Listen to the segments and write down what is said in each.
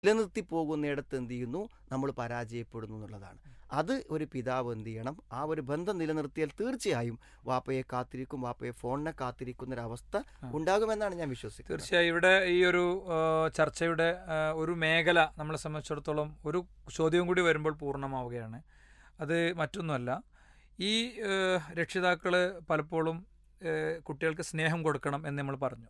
നിലനിർത്തി പോകുന്നിടത്ത് എന്ത് ചെയ്യുന്നു നമ്മൾ പരാജയപ്പെടുന്നു എന്നുള്ളതാണ് അത് ഒരു പിതാവ് എന്ത് ചെയ്യണം ആ ഒരു ബന്ധം നിലനിർത്തിയാൽ തീർച്ചയായും വാപ്പയെ കാത്തിരിക്കും വാപ്പയെ ഫോണിനെ കാത്തിരിക്കുന്ന ഒരു അവസ്ഥ ഉണ്ടാകുമെന്നാണ് ഞാൻ വിശ്വസിക്കുന്നത് തീർച്ചയായും ഇവിടെ ഈ ഒരു ആ, ചർച്ചയുടെ ആ, ഒരു മേഖല നമ്മളെ സംബന്ധിച്ചിടത്തോളം ഒരു ചോദ്യം കൂടി വരുമ്പോൾ പൂർണ്ണമാവുകയാണ് അത് മറ്റൊന്നുമല്ല ഈ രക്ഷിതാക്കൾ പലപ്പോഴും ആ, കുട്ടികൾക്ക് സ്നേഹം കൊടുക്കണം എന്ന് നമ്മൾ പറഞ്ഞു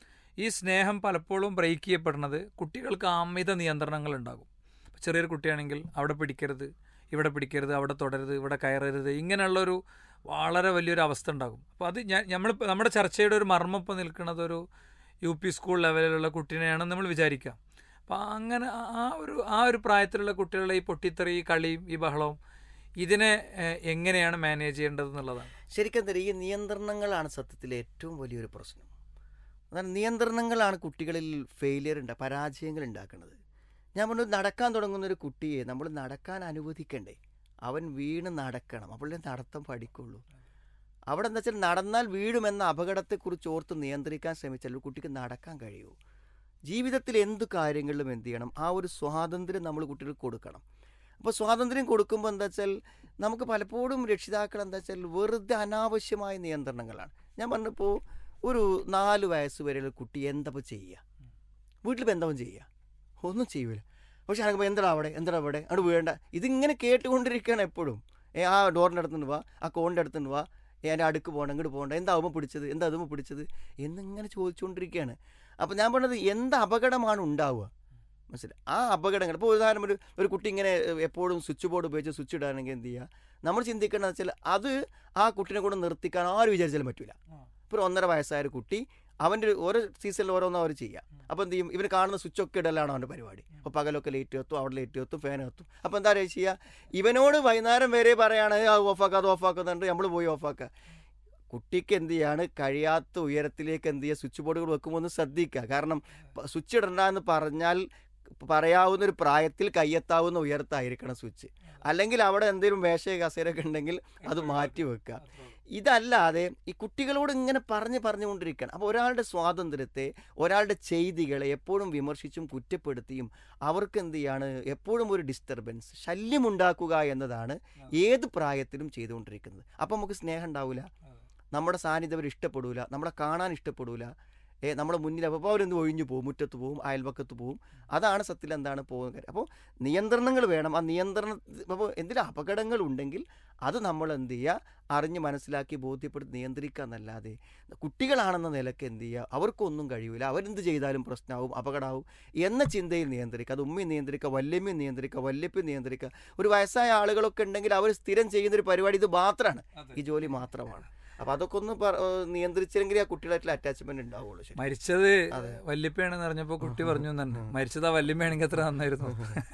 ഈ സ്നേഹം പലപ്പോഴും ബ്രേക്ക് ചെയ്യപ്പെടുന്നത് കുട്ടികൾക്ക് അമിത നിയന്ത്രണങ്ങൾ ഉണ്ടാകും ചെറിയൊരു കുട്ടിയാണെങ്കിൽ അവിടെ പിടിക്കരുത് ഇവിടെ പിടിക്കരുത് അവിടെ തുടരുത് ഇവിടെ കയറരുത് ഇങ്ങനെയുള്ളൊരു വളരെ വലിയൊരു അവസ്ഥ ഉണ്ടാകും അപ്പോൾ അത് ഞാൻ നമ്മൾ നമ്മുടെ ചർച്ചയുടെ ഒരു മർമ്മം ഇപ്പോൾ നിൽക്കുന്നത് ഒരു യു പി സ്കൂൾ ലെവലിലുള്ള കുട്ടീനെയാണെന്ന് നമ്മൾ വിചാരിക്കാം അപ്പോൾ അങ്ങനെ ആ- ആ ഒരു ആ ഒരു പ്രായത്തിലുള്ള കുട്ടികളുടെ ഈ പൊട്ടിത്തെറി ഈ കളിയും ഈ ബഹളവും ഇതിനെ ഏഹ്, എങ്ങനെയാണ് മാനേജ് ചെയ്യേണ്ടത് എന്നുള്ളതാണ് ശരിക്കും എന്താ ഈ നിയന്ത്രണങ്ങളാണ് സത്യത്തിൽ ഏറ്റവും വലിയൊരു പ്രശ്നം അതാണ് നിയന്ത്രണങ്ങളാണ് കുട്ടികളിൽ ഫെയിലിയർ ഉണ്ട് പരാജയങ്ങൾ ഉണ്ടാക്കുന്നത് ഞാൻ പറഞ്ഞു നടക്കാൻ തുടങ്ങുന്ന ഒരു കുട്ടിയെ നമ്മൾ നടക്കാൻ അനുവദിക്കണ്ടേ അവൻ വീണ് നടക്കണം അപ്പോഴേ നടത്തം പഠിക്കുള്ളൂ അവിടെ എന്താ വെച്ചാൽ നടന്നാൽ വീഴുമെന്ന അപകടത്തെക്കുറിച്ച് ഓർത്ത് നിയന്ത്രിക്കാൻ ശ്രമിച്ചാൽ ഒരു കുട്ടിക്ക് നടക്കാൻ കഴിയൂ ജീവിതത്തിൽ എന്ത് കാര്യങ്ങളിലും എന്ത് ചെയ്യണം ആ ഒരു സ്വാതന്ത്ര്യം നമ്മൾ കുട്ടികൾക്ക് കൊടുക്കണം അപ്പോൾ സ്വാതന്ത്ര്യം കൊടുക്കുമ്പോൾ എന്താ വെച്ചാൽ നമുക്ക് പലപ്പോഴും രക്ഷിതാക്കൾ എന്താ വെച്ചാൽ വെറുതെ അനാവശ്യമായ നിയന്ത്രണങ്ങളാണ് ഞാൻ പറഞ്ഞപ്പോൾ ഒരു നാല് വയസ്സ് വരെയുള്ള കുട്ടി എന്തപ്പോൾ ചെയ്യുക വീട്ടിൽ എന്താവും ചെയ്യുക ഒന്നും ചെയ്യൂല പക്ഷെ അനക്കുമ്പോൾ എന്താ അവിടെ എന്താ അവിടെ അവിടെ വീഴണ്ട ഇതിങ്ങനെ കേട്ടുകൊണ്ടിരിക്കുകയാണ് എപ്പോഴും ഏ ആ ഡോറിൻ്റെ അടുത്തുനിന്ന് വാ ആ കോണിൻ്റെ അടുത്തുനിന്ന് വാ ഏ എൻ്റെ അടുക്ക് പോകണ്ട ഇങ്ങോട്ട് പോകണ്ട എന്താ അവമ്മ പിടിച്ചത് എന്താ അതുമ്മ പിടിച്ചത് എന്നിങ്ങനെ ചോദിച്ചുകൊണ്ടിരിക്കുകയാണ് അപ്പോൾ ഞാൻ പറഞ്ഞത് എന്ത് അപകടമാണ് ഉണ്ടാവുക മനസ്സിലായി ആ അപകടങ്ങൾ ഇപ്പോൾ ഉദാഹരണം ഒരു ഒരു കുട്ടി ഇങ്ങനെ ഏഹ്, എപ്പോഴും സ്വിച്ച് ബോർഡ് ഉപയോഗിച്ച് സ്വിച്ച് ഇടുകയാണെങ്കിൽ എന്ത് ചെയ്യുക നമ്മൾ ചിന്തിക്കേണ്ടത് വെച്ചാൽ അത് ആ കുട്ടിനെ കൊണ്ട് നിർത്തിക്കാൻ ആരും വിചാരിച്ചാലും പറ്റില്ല ഇപ്പോൾ ഒരു ഒന്നര വയസ്സായ ഒരു കുട്ടി അവൻ്റെ ഒരു ഓരോ സീസണിൽ ഓരോന്നും അവർ ചെയ്യുക അപ്പോൾ എന്ത് ചെയ്യും ഇവർ കാണുന്ന സ്വിച്ച് ഒക്കെ ഇടലാണ് അവൻ്റെ പരിപാടി അപ്പോൾ പകലൊക്കെ ലേറ്റ് എത്തും അവിടെ ലേറ്റ് എത്തും ഫാൻ എത്തും അപ്പോൾ എന്താ പറയുക ചെയ്യുക ഇവനോട് വൈകുന്നേരം വരെ പറയാണ് ആ ഓഫാക്കുക അത് ഓഫാക്കുന്നുണ്ട് നമ്മൾ പോയി ഓഫാക്കുക കുട്ടിക്ക് എന്ത് ചെയ്യാണ് കഴിയാത്ത ഉയരത്തിലേക്ക് എന്ത് ചെയ്യുക സ്വിച്ച് ബോർഡുകൾ വെക്കുമ്പോൾ ഒന്ന് ശ്രദ്ധിക്കുക കാരണം പ- സ്വിച്ച് ഇടണ്ട എന്ന് പറഞ്ഞാൽ പറയാവുന്ന ഒരു പ്രായത്തിൽ കയ്യെത്താവുന്ന ഉയരത്തായിരിക്കണം സ്വിച്ച് അല്ലെങ്കിൽ അവിടെ എന്തെങ്കിലും വേഷ കസേരയൊക്കെ ഉണ്ടെങ്കിൽ അത് മാറ്റി വെക്കുക ഇതല്ലാതെ ഈ കുട്ടികളോട് ഇങ്ങനെ പറഞ്ഞ് പറഞ്ഞുകൊണ്ടിരിക്കണം അപ്പോൾ ഒരാളുടെ സ്വാതന്ത്ര്യത്തെ ഒരാളുടെ ചെയ്തികളെ എപ്പോഴും വിമർശിച്ചും കുറ്റപ്പെടുത്തിയും അവർക്ക് എന്ത് ചെയ്യാണ് എപ്പോഴും ഒരു ഡിസ്റ്റർബൻസ് ശല്യമുണ്ടാക്കുക എന്നതാണ് ഏത് പ്രായത്തിലും ചെയ്തുകൊണ്ടിരിക്കുന്നത് അപ്പോൾ നമുക്ക് സ്നേഹം ഉണ്ടാവില്ല നമ്മുടെ സാന്നിധ്യം അവർ ഇഷ്ടപ്പെടൂല നമ്മളെ കാണാൻ ഇഷ്ടപ്പെടൂല ഏ നമ്മുടെ മുന്നിൽ അപ്പോൾ അവരെന്ത് ഒഴിഞ്ഞു പോകും മുറ്റത്ത് പോകും അയൽവക്കത്ത് പോകും അതാണ് സത്യത്തിൽ എന്താണ് പോകുന്ന കാര്യം അപ്പോൾ നിയന്ത്രണങ്ങൾ വേണം ആ നിയന്ത്രണ അപ്പോൾ എന്തെങ്കിലും അപകടങ്ങൾ ഉണ്ടെങ്കിൽ അത് നമ്മൾ എന്ത് ചെയ്യുക അറിഞ്ഞ് മനസ്സിലാക്കി ബോധ്യപ്പെടുത്തി നിയന്ത്രിക്കുക എന്നല്ലാതെ കുട്ടികളാണെന്ന നിലയ്ക്ക് എന്ത് ചെയ്യുക അവർക്കൊന്നും കഴിയൂല അവരെന്ത് ചെയ്താലും പ്രശ്നമാവും അപകടമാവും എന്ന ചിന്തയിൽ നിയന്ത്രിക്കുക അത് ഉമ്മയും നിയന്ത്രിക്കുക വല്യമ്മയും നിയന്ത്രിക്കുക വല്യപ്പയും നിയന്ത്രിക്കുക ഒരു വയസ്സായ ആളുകളൊക്കെ ഉണ്ടെങ്കിൽ അവർ സ്ഥിരം ചെയ്യുന്നൊരു പരിപാടി ഇത് മാത്രമാണ് ഈ ജോലി മാത്രമാണ് അപ്പോൾ അതൊക്കെ ഒന്ന് പറ- ഏഹ് നിയന്ത്രിച്ചെങ്കിൽ ആ കുട്ടികളായിട്ടുള്ള അറ്റാച്ച്മെന്റ് ഉണ്ടാവുള്ളൂ ശരി മരിച്ചത് വല്യപ്പയാണെന്ന് പറഞ്ഞപ്പോൾ കുട്ടി പറഞ്ഞു തന്നെ മരിച്ചത് ആ വല്യമ്മയാണെങ്കിൽ എത്ര നന്നായിരുന്നു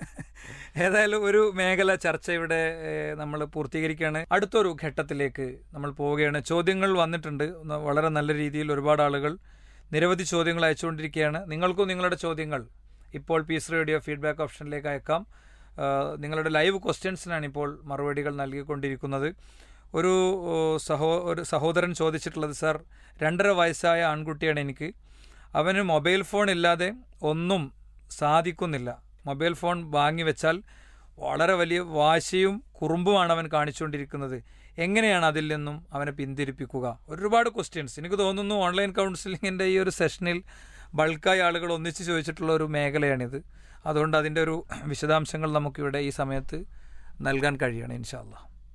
ഏതായാലും ഒരു മേഖല ചർച്ച ഇവിടെ നമ്മൾ പൂർത്തീകരിക്കുകയാണ് അടുത്തൊരു ഘട്ടത്തിലേക്ക് നമ്മൾ പോവുകയാണ് ചോദ്യങ്ങൾ വന്നിട്ടുണ്ട് ന- വളരെ നല്ല രീതിയിൽ ഒരുപാട് ആളുകൾ നിരവധി ചോദ്യങ്ങൾ അയച്ചുകൊണ്ടിരിക്കുകയാണ് നിങ്ങൾക്കും നിങ്ങളുടെ ചോദ്യങ്ങൾ ഇപ്പോൾ പീസ് റേഡിയോ ഫീഡ്ബാക്ക് ഓപ്ഷനിലേക്ക് അയക്കാം ആ, നിങ്ങളുടെ ലൈവ് ക്വസ്റ്റ്യൻസിനാണ് ഇപ്പോൾ മറുപടികൾ നൽകിക്കൊണ്ടിരിക്കുന്നത് ഒരു ഓ, സഹോ ഒരു സഹോദരൻ ചോദിച്ചിട്ടുള്ളത് സാർ രണ്ടര വയസ്സായ ആൺകുട്ടിയാണ് എനിക്ക് അവന് മൊബൈൽ ഫോൺ ഇല്ലാതെ ഒന്നും സാധിക്കുന്നില്ല മൊബൈൽ ഫോൺ വാങ്ങി വെച്ചാൽ വളരെ വലിയ വാശിയും കുറുമ്പുമാണ് അവൻ കാണിച്ചുകൊണ്ടിരിക്കുന്നത് എങ്ങനെയാണ് അതിൽ നിന്നും അവനെ പിന്തിരിപ്പിക്കുക ഒരുപാട് ക്വസ്റ്റ്യൻസ് എനിക്ക് തോന്നുന്നു ഓൺലൈൻ കൗൺസിലിങ്ങിൻ്റെ ഈ ഒരു സെഷനിൽ ബൾക്കായി ആളുകൾ ഒന്നിച്ച് ചോദിച്ചിട്ടുള്ള ഒരു മേഖലയാണിത് അതുകൊണ്ട് അതിൻ്റെ ഒരു വിശദാംശങ്ങൾ നമുക്കിവിടെ ഈ സമയത്ത് നൽകാൻ കഴിയണം ഇൻഷാല്ല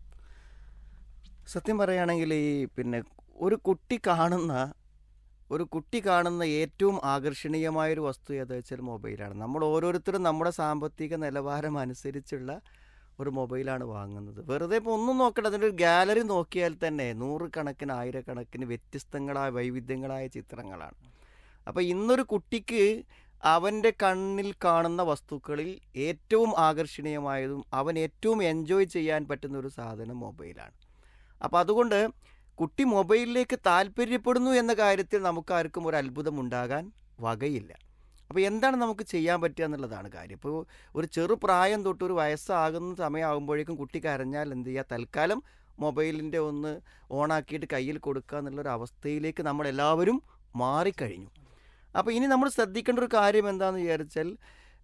സത്യം പറയുകയാണെങ്കിൽ ഈ പിന്നെ ഒരു കുട്ടി കാണുന്ന ഒരു കുട്ടി കാണുന്ന ഏറ്റവും ആകർഷണീയമായൊരു വസ്തു ഏതാ വെച്ചാൽ മൊബൈലാണ് നമ്മൾ ഓരോരുത്തരും നമ്മുടെ സാമ്പത്തിക നിലവാരം അനുസരിച്ചുള്ള ഒരു മൊബൈലാണ് വാങ്ങുന്നത് വെറുതെ ഇപ്പോൾ ഒന്നും നോക്കണ്ട അതിൻ്റെ ഒരു ഗാലറി നോക്കിയാൽ തന്നെ നൂറുകണക്കിന് ആയിരക്കണക്കിന് വ്യത്യസ്തങ്ങളായ വൈവിധ്യങ്ങളായ ചിത്രങ്ങളാണ് അപ്പോൾ ഇന്നൊരു കുട്ടിക്ക് അവൻ്റെ കണ്ണിൽ കാണുന്ന വസ്തുക്കളിൽ ഏറ്റവും ആകർഷണീയമായതും അവൻ ഏറ്റവും എൻജോയ് ചെയ്യാൻ പറ്റുന്ന ഒരു സാധനം മൊബൈലാണ് അപ്പോൾ അതുകൊണ്ട് കുട്ടി മൊബൈലിലേക്ക് താല്പര്യപ്പെടുന്നു എന്ന കാര്യത്തിൽ നമുക്കാർക്കും ഒരു അത്ഭുതം ഉണ്ടാകാൻ വകയില്ല അപ്പോൾ എന്താണ് നമുക്ക് ചെയ്യാൻ പറ്റുക എന്നുള്ളതാണ് കാര്യം ഇപ്പോൾ ഒരു ചെറു പ്രായം തൊട്ട് ഒരു വയസ്സാകുന്ന സമയമാകുമ്പോഴേക്കും കുട്ടി കരഞ്ഞാൽ എന്ത് ചെയ്യുക തൽക്കാലം മൊബൈലിൻ്റെ ഒന്ന് ഓണാക്കിയിട്ട് കയ്യിൽ കൊടുക്കുക എന്നുള്ളൊരു അവസ്ഥയിലേക്ക് നമ്മളെല്ലാവരും മാറിക്കഴിഞ്ഞു അപ്പോൾ ഇനി നമ്മൾ ശ്രദ്ധിക്കേണ്ട ഒരു കാര്യം എന്താണെന്ന് വിചാരിച്ചാൽ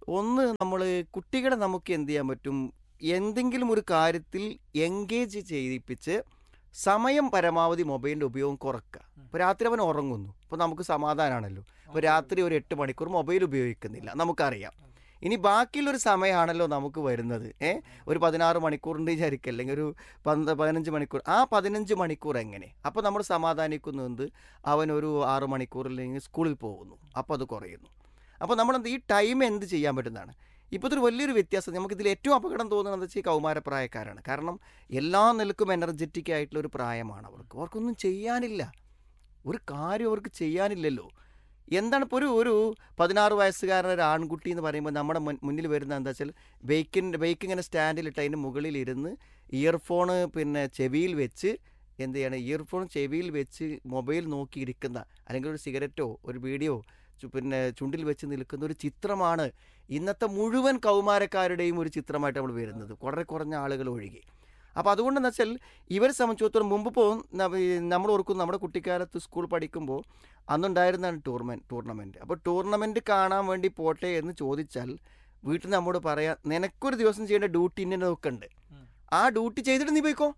ഒന്ന് നമ്മൾ കുട്ടികളെ നമുക്ക് എന്ത് ചെയ്യാൻ പറ്റും എന്തെങ്കിലും ഒരു കാര്യത്തിൽ എൻഗേജ് ചെയ്യിപ്പിച്ച് സമയം പരമാവധി മൊബൈലിൻ്റെ ഉപയോഗം കുറക്കുക ഇപ്പോൾ രാത്രി അവൻ ഉറങ്ങുന്നു അപ്പോൾ നമുക്ക് സമാധാനമാണല്ലോ അപ്പോൾ രാത്രി ഒരു എട്ട് മണിക്കൂർ മൊബൈൽ ഉപയോഗിക്കുന്നില്ല നമുക്കറിയാം ഇനി ബാക്കിയുള്ളൊരു സമയമാണല്ലോ നമുക്ക് വരുന്നത് ഏ ഒരു പതിനാറ് മണിക്കൂറിൻ്റെ വിചാരിക്കുക അല്ലെങ്കിൽ ഒരു പന്ത് പതിനഞ്ച് മണിക്കൂർ ആ പതിനഞ്ച് മണിക്കൂർ എങ്ങനെ അപ്പോൾ നമ്മൾ സമാധാനിക്കുന്നു എന്ത് അവൻ ഒരു ആറ് മണിക്കൂറില്ലെങ്കിൽ സ്കൂളിൽ പോകുന്നു അപ്പോൾ അത് കുറയുന്നു അപ്പോൾ നമ്മൾ ഈ ടൈം എന്ത് ചെയ്യാൻ പറ്റുന്നതാണ് ഇപ്പോൾ ഒരു വലിയൊരു വ്യത്യാസം നമുക്ക് ഇതിൽ ഏറ്റവും അപകടം തോന്നുന്നത് വെച്ചാൽ ഈ കൗമാരപ്രായക്കാരാണ് കാരണം എല്ലാ നിലക്കും എനർജറ്റിക് ആയിട്ടുള്ള ഒരു പ്രായമാണ് അവർക്ക് അവർക്കൊന്നും ചെയ്യാനില്ല ഒരു കാര്യം അവർക്ക് ചെയ്യാനില്ലല്ലോ എന്താണ് ഇപ്പോൾ ഒരു ഒരു പതിനാറ് വയസ്സുകാരൻ ഒരു ആൺകുട്ടി എന്ന് പറയുമ്പോൾ നമ്മുടെ മുൻ- മുന്നിൽ വരുന്ന എന്താ വെച്ചാൽ ബൈക്കിൻ്റെ ബൈക്ക് ഇങ്ങനെ സ്റ്റാൻഡിലിട്ട് അതിൻ്റെ മുകളിൽ ഇരുന്ന് ഇയർഫോണ് പിന്നെ ചെവിയിൽ വെച്ച് എന്ത് ചെയ്യണം ഇയർഫോൺ ചെവിയിൽ വെച്ച് മൊബൈൽ നോക്കിയിരിക്കുന്ന അല്ലെങ്കിൽ ഒരു സിഗരറ്റോ ഒരു വീഡിയോ പിന്നെ ചുണ്ടിൽ വെച്ച് നിൽക്കുന്ന ഒരു ചിത്രമാണ് ഇന്നത്തെ മുഴുവൻ കൗമാരക്കാരുടെയും ഒരു ചിത്രമായിട്ട് നമ്മൾ വരുന്നത് വളരെ കുറഞ്ഞ ആളുകൾ ഒഴികെ അപ്പോൾ അതുകൊണ്ടെന്ന് വെച്ചാൽ ഇവരെ സംബന്ധിച്ചിടത്തോളം മുമ്പ് ഇപ്പോൾ നമ്മൾ ഓർക്കും നമ്മുടെ കുട്ടിക്കാലത്ത് സ്കൂൾ പഠിക്കുമ്പോൾ അന്നുണ്ടായിരുന്നതാണ് ടൂർമെൻ ടൂർണമെൻറ്റ് അപ്പോൾ ടൂർണമെൻറ്റ് കാണാൻ വേണ്ടി പോട്ടെ എന്ന് ചോദിച്ചാൽ വീട്ടിൽ നിന്ന് നമ്മോട് പറയാം നിനക്കൊരു ദിവസം ചെയ്യേണ്ട ഡ്യൂട്ടി ഇന്നതൊക്കെ ഉണ്ട് ഉം. ആ ഡ്യൂട്ടി ചെയ്തിട്ട് നീ പോയിക്കോ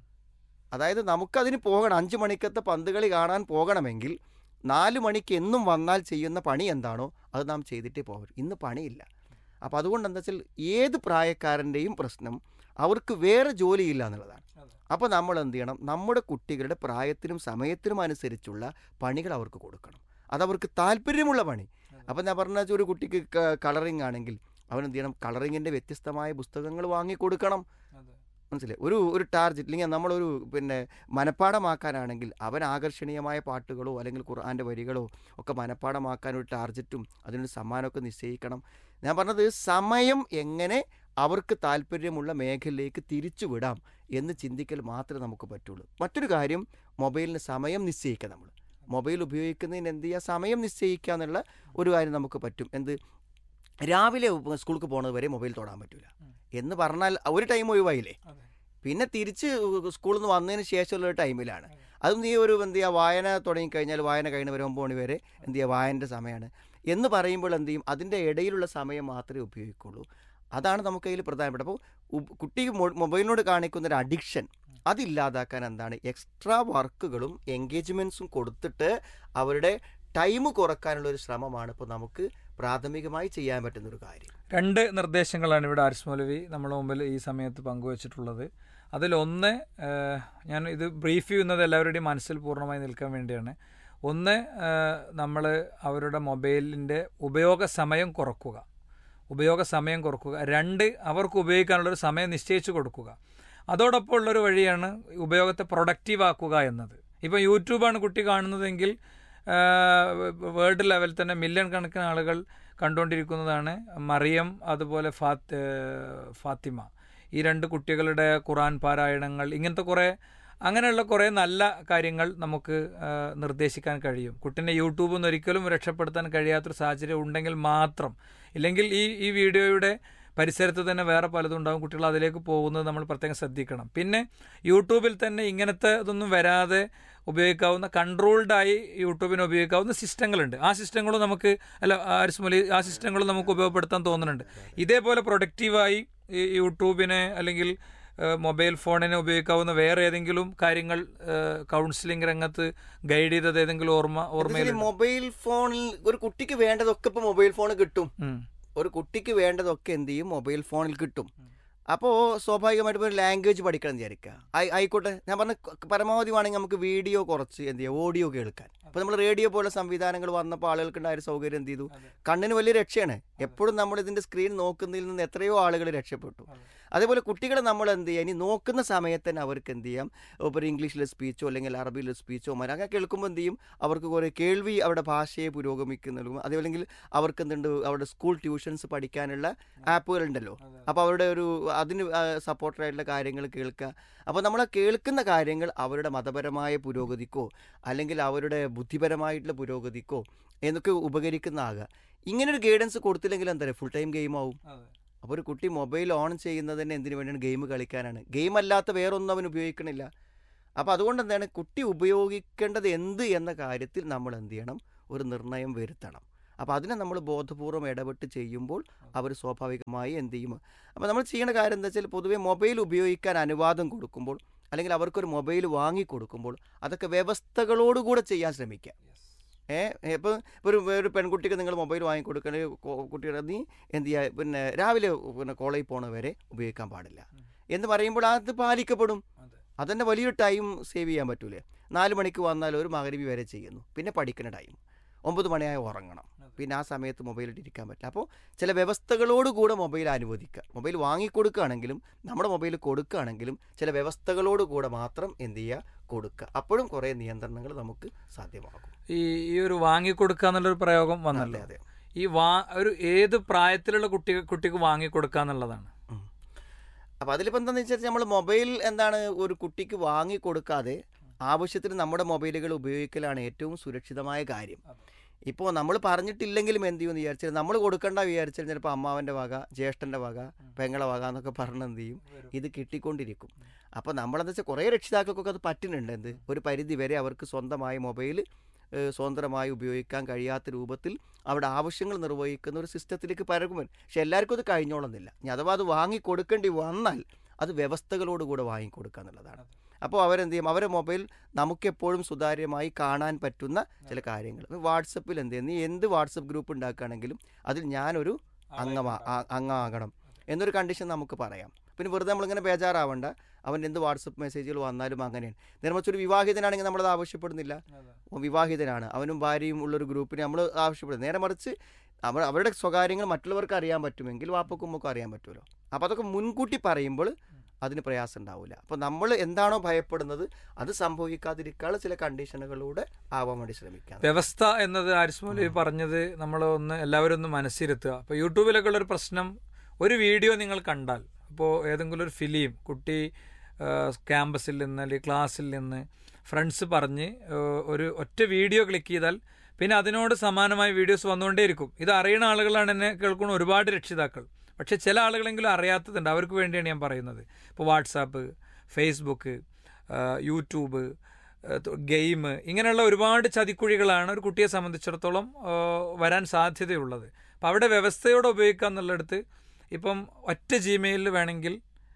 അതായത് നമുക്കതിന് പോകണം അഞ്ച് മണിക്കത്തെ പന്ത് കളി കാണാൻ പോകണമെങ്കിൽ നാല് മണിക്ക് എന്നും വന്നാൽ ചെയ്യുന്ന പണി എന്താണോ അത് നാം ചെയ്തിട്ടേ പോകൂ ഇന്ന് പണിയില്ല അപ്പോൾ അതുകൊണ്ട് എന്താ വെച്ചാൽ ഏത് പ്രായക്കാരൻ്റെയും പ്രശ്നം അവർക്ക് വേറെ ജോലിയില്ല എന്നുള്ളതാണ് അപ്പോൾ നമ്മൾ എന്ത് ചെയ്യണം നമ്മുടെ കുട്ടികളുടെ പ്രായത്തിനും സമയത്തിനും അനുസരിച്ചുള്ള പണികൾ അവർക്ക് കൊടുക്കണം അതവർക്ക് താല്പര്യമുള്ള പണി അപ്പം ഞാൻ പറഞ്ഞ വെച്ചാൽ ഒരു കുട്ടിക്ക് കളറിങ് ആണെങ്കിൽ അവൻ എന്ത് ചെയ്യണം കളറിങ്ങിൻ്റെ വ്യത്യസ്തമായ പുസ്തകങ്ങൾ വാങ്ങിക്കൊടുക്കണം മനസ്സിലായി ഒരു ഒരു ടാർജറ്റ് അല്ലെങ്കിൽ നമ്മളൊരു പിന്നെ മനഃപ്പാടമാക്കാനാണെങ്കിൽ അവൻ ആകർഷണീയമായ പാട്ടുകളോ അല്ലെങ്കിൽ ഖുർആൻ്റെ വരികളോ ഒക്കെ മനഃപ്പാടമാക്കാൻ ഒരു ടാർജറ്റും അതിനൊരു സമ്മാനമൊക്കെ നിശ്ചയിക്കണം ഞാൻ പറഞ്ഞത് സമയം എങ്ങനെ അവർക്ക് താല്പര്യമുള്ള മേഖലയിലേക്ക് തിരിച്ചു വിടാം എന്ന് ചിന്തിക്കൽ മാത്രമേ നമുക്ക് പറ്റുള്ളൂ മറ്റൊരു കാര്യം മൊബൈലിന് സമയം നിശ്ചയിക്കുക നമ്മൾ മൊബൈൽ ഉപയോഗിക്കുന്നതിന് എന്ത് ചെയ്യുക സമയം നിശ്ചയിക്കുക എന്നുള്ള ഒരു കാര്യം നമുക്ക് പറ്റും എന്ത് രാവിലെ സ്കൂൾക്ക് പോകുന്നത് വരെ മൊബൈൽ തൊടാൻ പറ്റില്ല എന്ന് പറഞ്ഞാൽ ഒരു ടൈം ഒഴിവായില്ലേ പിന്നെ തിരിച്ച് സ്കൂളിൽ നിന്ന് വന്നതിന് ശേഷമുള്ള ഒരു ടൈമിലാണ് അതും നീ ഒരു എന്ത് ചെയ്യുക വായന തുടങ്ങിക്കഴിഞ്ഞാൽ വായന കഴിഞ്ഞ് വരെ ഒമ്പത് മണി വരെ എന്ത് ചെയ്യുക വായൻ്റെ സമയമാണ് എന്ന് പറയുമ്പോൾ എന്ത് ചെയ്യും അതിൻ്റെ ഇടയിലുള്ള സമയം മാത്രമേ ഉപയോഗിക്കുള്ളൂ അതാണ് നമുക്ക് അതിൽ പ്രധാനപ്പെട്ട അപ്പോൾ കുട്ടി മൊബൈലിനോട് കാണിക്കുന്ന ഒരു അഡിക്ഷൻ അതില്ലാതാക്കാൻ എന്താണ് എക്സ്ട്രാ വർക്കുകളും എൻഗേജ്മെൻറ്റ്സും കൊടുത്തിട്ട് അവരുടെ ടൈം കുറക്കാനുള്ള ഒരു ശ്രമമാണ് ഇപ്പോൾ നമുക്ക് പ്രാഥമികമായി ചെയ്യാൻ പറ്റുന്ന ഒരു കാര്യം രണ്ട് നിർദ്ദേശങ്ങളാണ് ഇവിടെ ആരിസ് മൗലവി നമ്മുടെ മുമ്പിൽ ഈ സമയത്ത് പങ്കുവച്ചിട്ടുള്ളത് അതിലൊന്ന് ഏഹ്, ഞാൻ ഇത് ബ്രീഫ് ചെയ്യുന്നത് എല്ലാവരുടെയും മനസ്സിൽ പൂർണ്ണമായി നിൽക്കാൻ വേണ്ടിയാണ് ഒന്ന് നമ്മൾ അവരുടെ മൊബൈലിൻ്റെ ഉപയോഗ സമയം കുറക്കുക ഉപയോഗ സമയം കുറക്കുക രണ്ട് അവർക്ക് ഉപയോഗിക്കാനുള്ളൊരു സമയം നിശ്ചയിച്ചു കൊടുക്കുക അതോടൊപ്പം ഉള്ളൊരു വഴിയാണ് ഉപയോഗത്തെ പ്രൊഡക്റ്റീവ് ആക്കുക എന്നത് ഇപ്പോൾ യൂട്യൂബാണ് കുട്ടി കാണുന്നതെങ്കിൽ വേൾഡ് ലെവൽ തന്നെ മില്യൺ കണക്കിന് ആളുകൾ കണ്ടുകൊണ്ടിരിക്കുന്നതാണ് മറിയം അതുപോലെ ഫാത്ത് ഫാത്തിമ ഈ രണ്ട് കുട്ടികളുടെ ഖുറാൻ പാരായണങ്ങൾ ഇങ്ങനത്തെ കുറേ അങ്ങനെയുള്ള കുറേ നല്ല കാര്യങ്ങൾ നമുക്ക് ആ, നിർദ്ദേശിക്കാൻ കഴിയും കുട്ടീനെ യൂട്യൂബിൽ നിന്ന് ഒരിക്കലും രക്ഷപ്പെടുത്താൻ കഴിയാത്തൊരു സാഹചര്യം ഉണ്ടെങ്കിൽ മാത്രം ഇല്ലെങ്കിൽ ഈ ഈ വീഡിയോയുടെ പരിസരത്ത് തന്നെ വേറെ പലതും ഉണ്ടാകും കുട്ടികൾ അതിലേക്ക് പോകുന്നത് നമ്മൾ പ്രത്യേകം ശ്രദ്ധിക്കണം പിന്നെ യൂട്യൂബിൽ തന്നെ ഇങ്ങനത്തെ ഇതൊന്നും വരാതെ ഉപയോഗിക്കാവുന്ന കൺട്രോൾഡായി യൂട്യൂബിന് ഉപയോഗിക്കാവുന്ന സിസ്റ്റങ്ങളുണ്ട് ആ സിസ്റ്റങ്ങളും നമുക്ക് അല്ല ആരിസ്മലി ആ സിസ്റ്റങ്ങളും നമുക്ക് ഉപയോഗപ്പെടുത്താൻ തോന്നുന്നുണ്ട് ഇതേപോലെ പ്രൊഡക്റ്റീവായി ഈ യൂട്യൂബിനെ അല്ലെങ്കിൽ ഏഹ്, മൊബൈൽ ഫോണിനെ ഉപയോഗിക്കാവുന്ന വേറെ ഏതെങ്കിലും കാര്യങ്ങൾ ഏഹ്, കൗൺസിലിംഗ് രംഗത്ത് ഗൈഡ് ചെയ്തത് ഏതെങ്കിലും ഓർമ്മ ഓർമ്മയിൽ മൊബൈൽ ഫോണിൽ ഒരു കുട്ടിക്ക് വേണ്ടതൊക്കെ ഇപ്പോൾ മൊബൈൽ ഫോൺ കിട്ടും ഒരു കുട്ടിക്ക് വേണ്ടതൊക്കെ എന്ത് ചെയ്യും മൊബൈൽ ഫോണിൽ കിട്ടും അപ്പോൾ സ്വാഭാവികമായിട്ടും ഒരു ലാംഗ്വേജ് പഠിക്കണം എന്ന് വിചാരിക്കുക ആയി- ആയിക്കോട്ടെ ഞാൻ പറഞ്ഞ ക- പരമാവധി വേണമെങ്കിൽ നമുക്ക് വീഡിയോ കുറച്ച് എന്ത് ചെയ്യാം ഓഡിയോ കേൾക്കാൻ അപ്പോൾ നമ്മൾ റേഡിയോ പോലെ സംവിധാനങ്ങൾ വന്നപ്പോൾ ആളുകൾക്ക് ഉണ്ടായ ഒരു സൗകര്യം എന്ത് ചെയ്തു കണ്ണിന് വലിയ രക്ഷയാണ് എപ്പോഴും നമ്മൾ ഇതിൻ്റെ സ്ക്രീൻ നോക്കുന്നതിൽ നിന്ന് എത്രയോ ആളുകൾ രക്ഷപ്പെട്ടു അതേപോലെ കുട്ടികളെ നമ്മൾ എന്ത് ചെയ്യുക ഇനി നോക്കുന്ന സമയത്ത് തന്നെ അവർക്ക് എന്ത് ചെയ്യാം ഇപ്പോൾ ഒരു ഇംഗ്ലീഷിലെ സ്പീച്ചോ അല്ലെങ്കിൽ അറബിയിലെ സ്പീച്ചോ മലയാളം കേൾക്കുമ്പോൾ എന്ത് ചെയ്യും അവർക്ക് കുറേ കേൾവി അവരുടെ ഭാഷയെ പുരോഗമിക്കുന്നതും അതല്ലെങ്കിൽ അവർക്ക് എന്തുണ്ട് അവരുടെ സ്കൂൾ ട്യൂഷൻസ് പഠിക്കാനുള്ള ആപ്പുകളുണ്ടല്ലോ അപ്പോൾ അവരുടെ ഒരു അതിന് സപ്പോർട്ടറായിട്ടുള്ള കാര്യങ്ങൾ കേൾക്കുക അപ്പോൾ നമ്മൾ ആ കേൾക്കുന്ന കാര്യങ്ങൾ അവരുടെ മതപരമായ പുരോഗതിക്കോ അല്ലെങ്കിൽ അവരുടെ ബുദ്ധിപരമായിട്ടുള്ള പുരോഗതിക്കോ എന്നൊക്കെ ഉപകരിക്കുന്നതാകുക ഇങ്ങനെ ഒരു ഗൈഡൻസ് കൊടുത്തില്ലെങ്കിൽ എന്താ പറയുക ഫുൾ ടൈം ഗെയിം ആവും അപ്പോൾ ഒരു കുട്ടി മൊബൈൽ ഓൺ ചെയ്യുന്നത് തന്നെ എന്തിനു വേണ്ടിയാണ് ഗെയിം കളിക്കാനാണ് ഗെയിം അല്ലാത്ത വേറൊന്നും അവൻ ഉപയോഗിക്കണില്ല അപ്പോൾ അതുകൊണ്ട് എന്താണ് കുട്ടി ഉപയോഗിക്കേണ്ടത് എന്ത് എന്ന കാര്യത്തിൽ നമ്മൾ എന്ത് ചെയ്യണം ഒരു നിർണയം വരുത്തണം അപ്പോൾ അതിനെ നമ്മൾ ബോധപൂർവ്വം ഇടപെട്ട് ചെയ്യുമ്പോൾ അവർ സ്വാഭാവികമായി എന്ത് ചെയ്യും അപ്പോൾ നമ്മൾ ചെയ്യേണ്ട കാര്യം എന്താ വെച്ചാൽ പൊതുവേ മൊബൈൽ ഉപയോഗിക്കാൻ അനുവാദം കൊടുക്കുമ്പോൾ അല്ലെങ്കിൽ അവർക്കൊരു മൊബൈൽ വാങ്ങി കൊടുക്കുമ്പോൾ അതൊക്കെ വ്യവസ്ഥകളോടുകൂടെ ചെയ്യാൻ ശ്രമിക്കുക ഏ ഇപ്പോൾ ഒരു ഒരു പെൺകുട്ടിക്ക് നിങ്ങൾ മൊബൈൽ വാങ്ങിക്കൊടുക്കണ കുട്ടിയുടെ നീ എന്ത് ചെയ്യുക പിന്നെ രാവിലെ പിന്നെ കോളേജിൽ പോണ വരെ ഉപയോഗിക്കാൻ പാടില്ല എന്ന് പറയുമ്പോൾ അത് പാലിക്കപ്പെടും അതെ. അതന്നെ വലിയൊരു ടൈം സേവ് ചെയ്യാൻ പറ്റൂലേ നാല് മണിക്ക് വന്നാൽ ഒരു മകരവി വരെ ചെയ്യുന്നു പിന്നെ പഠിക്കുന്ന ടൈം ഒമ്പത് മണിയായ ഉറങ്ങണം പിന്നെ ആ സമയത്ത് മൊബൈലിൽ ഇരിക്കാൻ പറ്റില്ല അപ്പോൾ ചില വ്യവസ്ഥകളോടുകൂടെ മൊബൈൽ അനുവദിക്കുക മൊബൈൽ വാങ്ങിക്കൊടുക്കുകയാണെങ്കിലും നമ്മുടെ മൊബൈൽ കൊടുക്കുകയാണെങ്കിലും ചില വ്യവസ്ഥകളോടുകൂടെ മാത്രം എന്ത് ചെയ്യുക കൊടുക്കുക അപ്പോഴും കുറേ നിയന്ത്രണങ്ങൾ നമുക്ക് സാധ്യമാകും ഈ ഈ ഒരു വാങ്ങിക്കൊടുക്കുക എന്നുള്ളൊരു പ്രയോഗം വന്നല്ലോ അതെ അതെ ഈ വാ ഒരു ഏത് പ്രായത്തിലുള്ള കുട്ടി കുട്ടിക്ക് വാങ്ങിക്കൊടുക്കുക എന്നുള്ളതാണ് ഉം. അപ്പോൾ അതിലിപ്പോൾ എന്താണെന്ന് വെച്ചാൽ നമ്മൾ മൊബൈൽ എന്താണ് ഒരു കുട്ടിക്ക് വാങ്ങി കൊടുക്കാതെ ആവശ്യത്തിന് നമ്മുടെ മൊബൈലുകൾ ഉപയോഗിക്കലാണ് ഏറ്റവും സുരക്ഷിതമായ കാര്യം ഇപ്പോൾ നമ്മൾ പറഞ്ഞിട്ടില്ലെങ്കിലും എന്ത് ചെയ്യുമെന്ന് വിചാരിച്ചാൽ നമ്മൾ കൊടുക്കണ്ട വിചാരിച്ചാൽ ചിലപ്പോൾ അമ്മാവൻ്റെ വക ജ്യേഷ്ഠൻ്റെ വക പെങ്ങളെ വക എന്നൊക്കെ പറഞ്ഞ് എന്ത് ചെയ്യും ഇത് കിട്ടിക്കൊണ്ടിരിക്കും അപ്പോൾ നമ്മളെന്താ വെച്ചാൽ കുറേ രക്ഷിതാക്കൾക്കൊക്കെ അത് പറ്റുന്നുണ്ട് എന്ത് ഒരു പരിധി വരെ അവർക്ക് സ്വന്തമായ മൊബൈൽ ഏഹ്, സ്വതന്ത്രമായി ഉപയോഗിക്കാൻ കഴിയാത്ത രൂപത്തിൽ അവിടെ ആവശ്യങ്ങൾ നിർവഹിക്കുന്ന ഒരു സിസ്റ്റത്തിലേക്ക് പരക്കും പക്ഷെ എല്ലാവർക്കും അത് കഴിഞ്ഞോളുന്നില്ല ഇനി അഥവാ അത് വാങ്ങി കൊടുക്കേണ്ടി വന്നാൽ അത് വ്യവസ്ഥകളോടുകൂടെ വാങ്ങിക്കൊടുക്കുക എന്നുള്ളതാണ് അപ്പോൾ അവരെന്ത് ചെയ്യും അവരെ മൊബൈൽ നമുക്കെപ്പോഴും സുതാര്യമായി കാണാൻ പറ്റുന്ന ചില കാര്യങ്ങൾ ഇപ്പൊ വാട്സപ്പിൽ എന്ത് ചെയ്യും നീ എന്ത് വാട്സപ്പ് ഗ്രൂപ്പ് ഉണ്ടാക്കുകയാണെങ്കിലും അതിൽ ഞാനൊരു അംഗമാ ആ- അംഗമാകണം എന്നൊരു കണ്ടീഷൻ നമുക്ക് പറയാം പിന്നെ വെറുതെ നമ്മളിങ്ങനെ ബേജാറാവണ്ട അവൻ എന്ത് വാട്സപ്പ് മെസ്സേജുകൾ വന്നാലും അങ്ങനെയാണ് നേരെ മറിച്ച് ഒരു വിവാഹിതനാണെങ്കിൽ നമ്മളത് ആവശ്യപ്പെടുന്നില്ല ഓ, വിവാഹിതനാണ് അവനും ഭാര്യയും ഉള്ളൊരു ഗ്രൂപ്പിനെ നമ്മൾ ആവശ്യപ്പെടുന്നത് നേരെ മറിച്ച് അവർ അവരുടെ സ്വകാര്യങ്ങൾ മറ്റുള്ളവർക്ക് അറിയാൻ പറ്റുമെങ്കിൽ വാപ്പക്കുമ്മക്കും അറിയാൻ പറ്റുമല്ലോ അപ്പോൾ അതൊക്കെ മുൻകൂട്ടി പറയുമ്പോൾ അതിന് പ്രയാസം ഉണ്ടാവില്ല അപ്പോൾ നമ്മൾ എന്താണോ ഭയപ്പെടുന്നത് അത് സംഭവിക്കാതിരിക്കാനുള്ള ചില കണ്ടീഷനുകളിലൂടെ ആവാൻ വേണ്ടി ശ്രമിക്കാം വ്യവസ്ഥ എന്നത് ആരിസ്മോലി പറഞ്ഞത് നമ്മൾ ഒന്ന് എല്ലാവരും ഒന്ന് മനസ്സിരുത്തുക അപ്പോൾ യൂട്യൂബിലൊക്കെ ഉള്ളൊരു പ്രശ്നം ഒരു വീഡിയോ നിങ്ങൾ കണ്ടാൽ ഇപ്പോൾ ഏതെങ്കിലും ഒരു ഫിലിം കുട്ടി ആ, ക്യാമ്പസിൽ നിന്ന് അല്ലെങ്കിൽ ക്ലാസ്സിൽ നിന്ന് ഫ്രണ്ട്സ് പറഞ്ഞ് ആ, ഒരു ഒറ്റ വീഡിയോ ക്ലിക്ക് ചെയ്താൽ പിന്നെ അതിനോട് സമാനമായ വീഡിയോസ് വന്നുകൊണ്ടേയിരിക്കും ഇത് അറിയുന്ന ആളുകളാണ് എന്നെ കേൾക്കുന്ന ഒരുപാട് രക്ഷിതാക്കൾ പക്ഷെ ചില ആളുകളെങ്കിലും അറിയാത്തതുണ്ട് അവർക്ക് വേണ്ടിയാണ് ഞാൻ പറയുന്നത് ഇപ്പോൾ വാട്സാപ്പ് ഫേസ്ബുക്ക് ആ, യൂട്യൂബ് ഗെയിം ഇങ്ങനെയുള്ള ഒരുപാട് ചതിക്കുഴികളാണ് ഒരു കുട്ടിയെ സംബന്ധിച്ചിടത്തോളം ആ, വരാൻ സാധ്യതയുള്ളത് അപ്പം അവിടെ വ്യവസ്ഥയോടെ ഉപയോഗിക്കുക എന്നുള്ളിടത്ത് ഇപ്പം ഒറ്റ ജിമെയിലിൽ വേണമെങ്കിൽ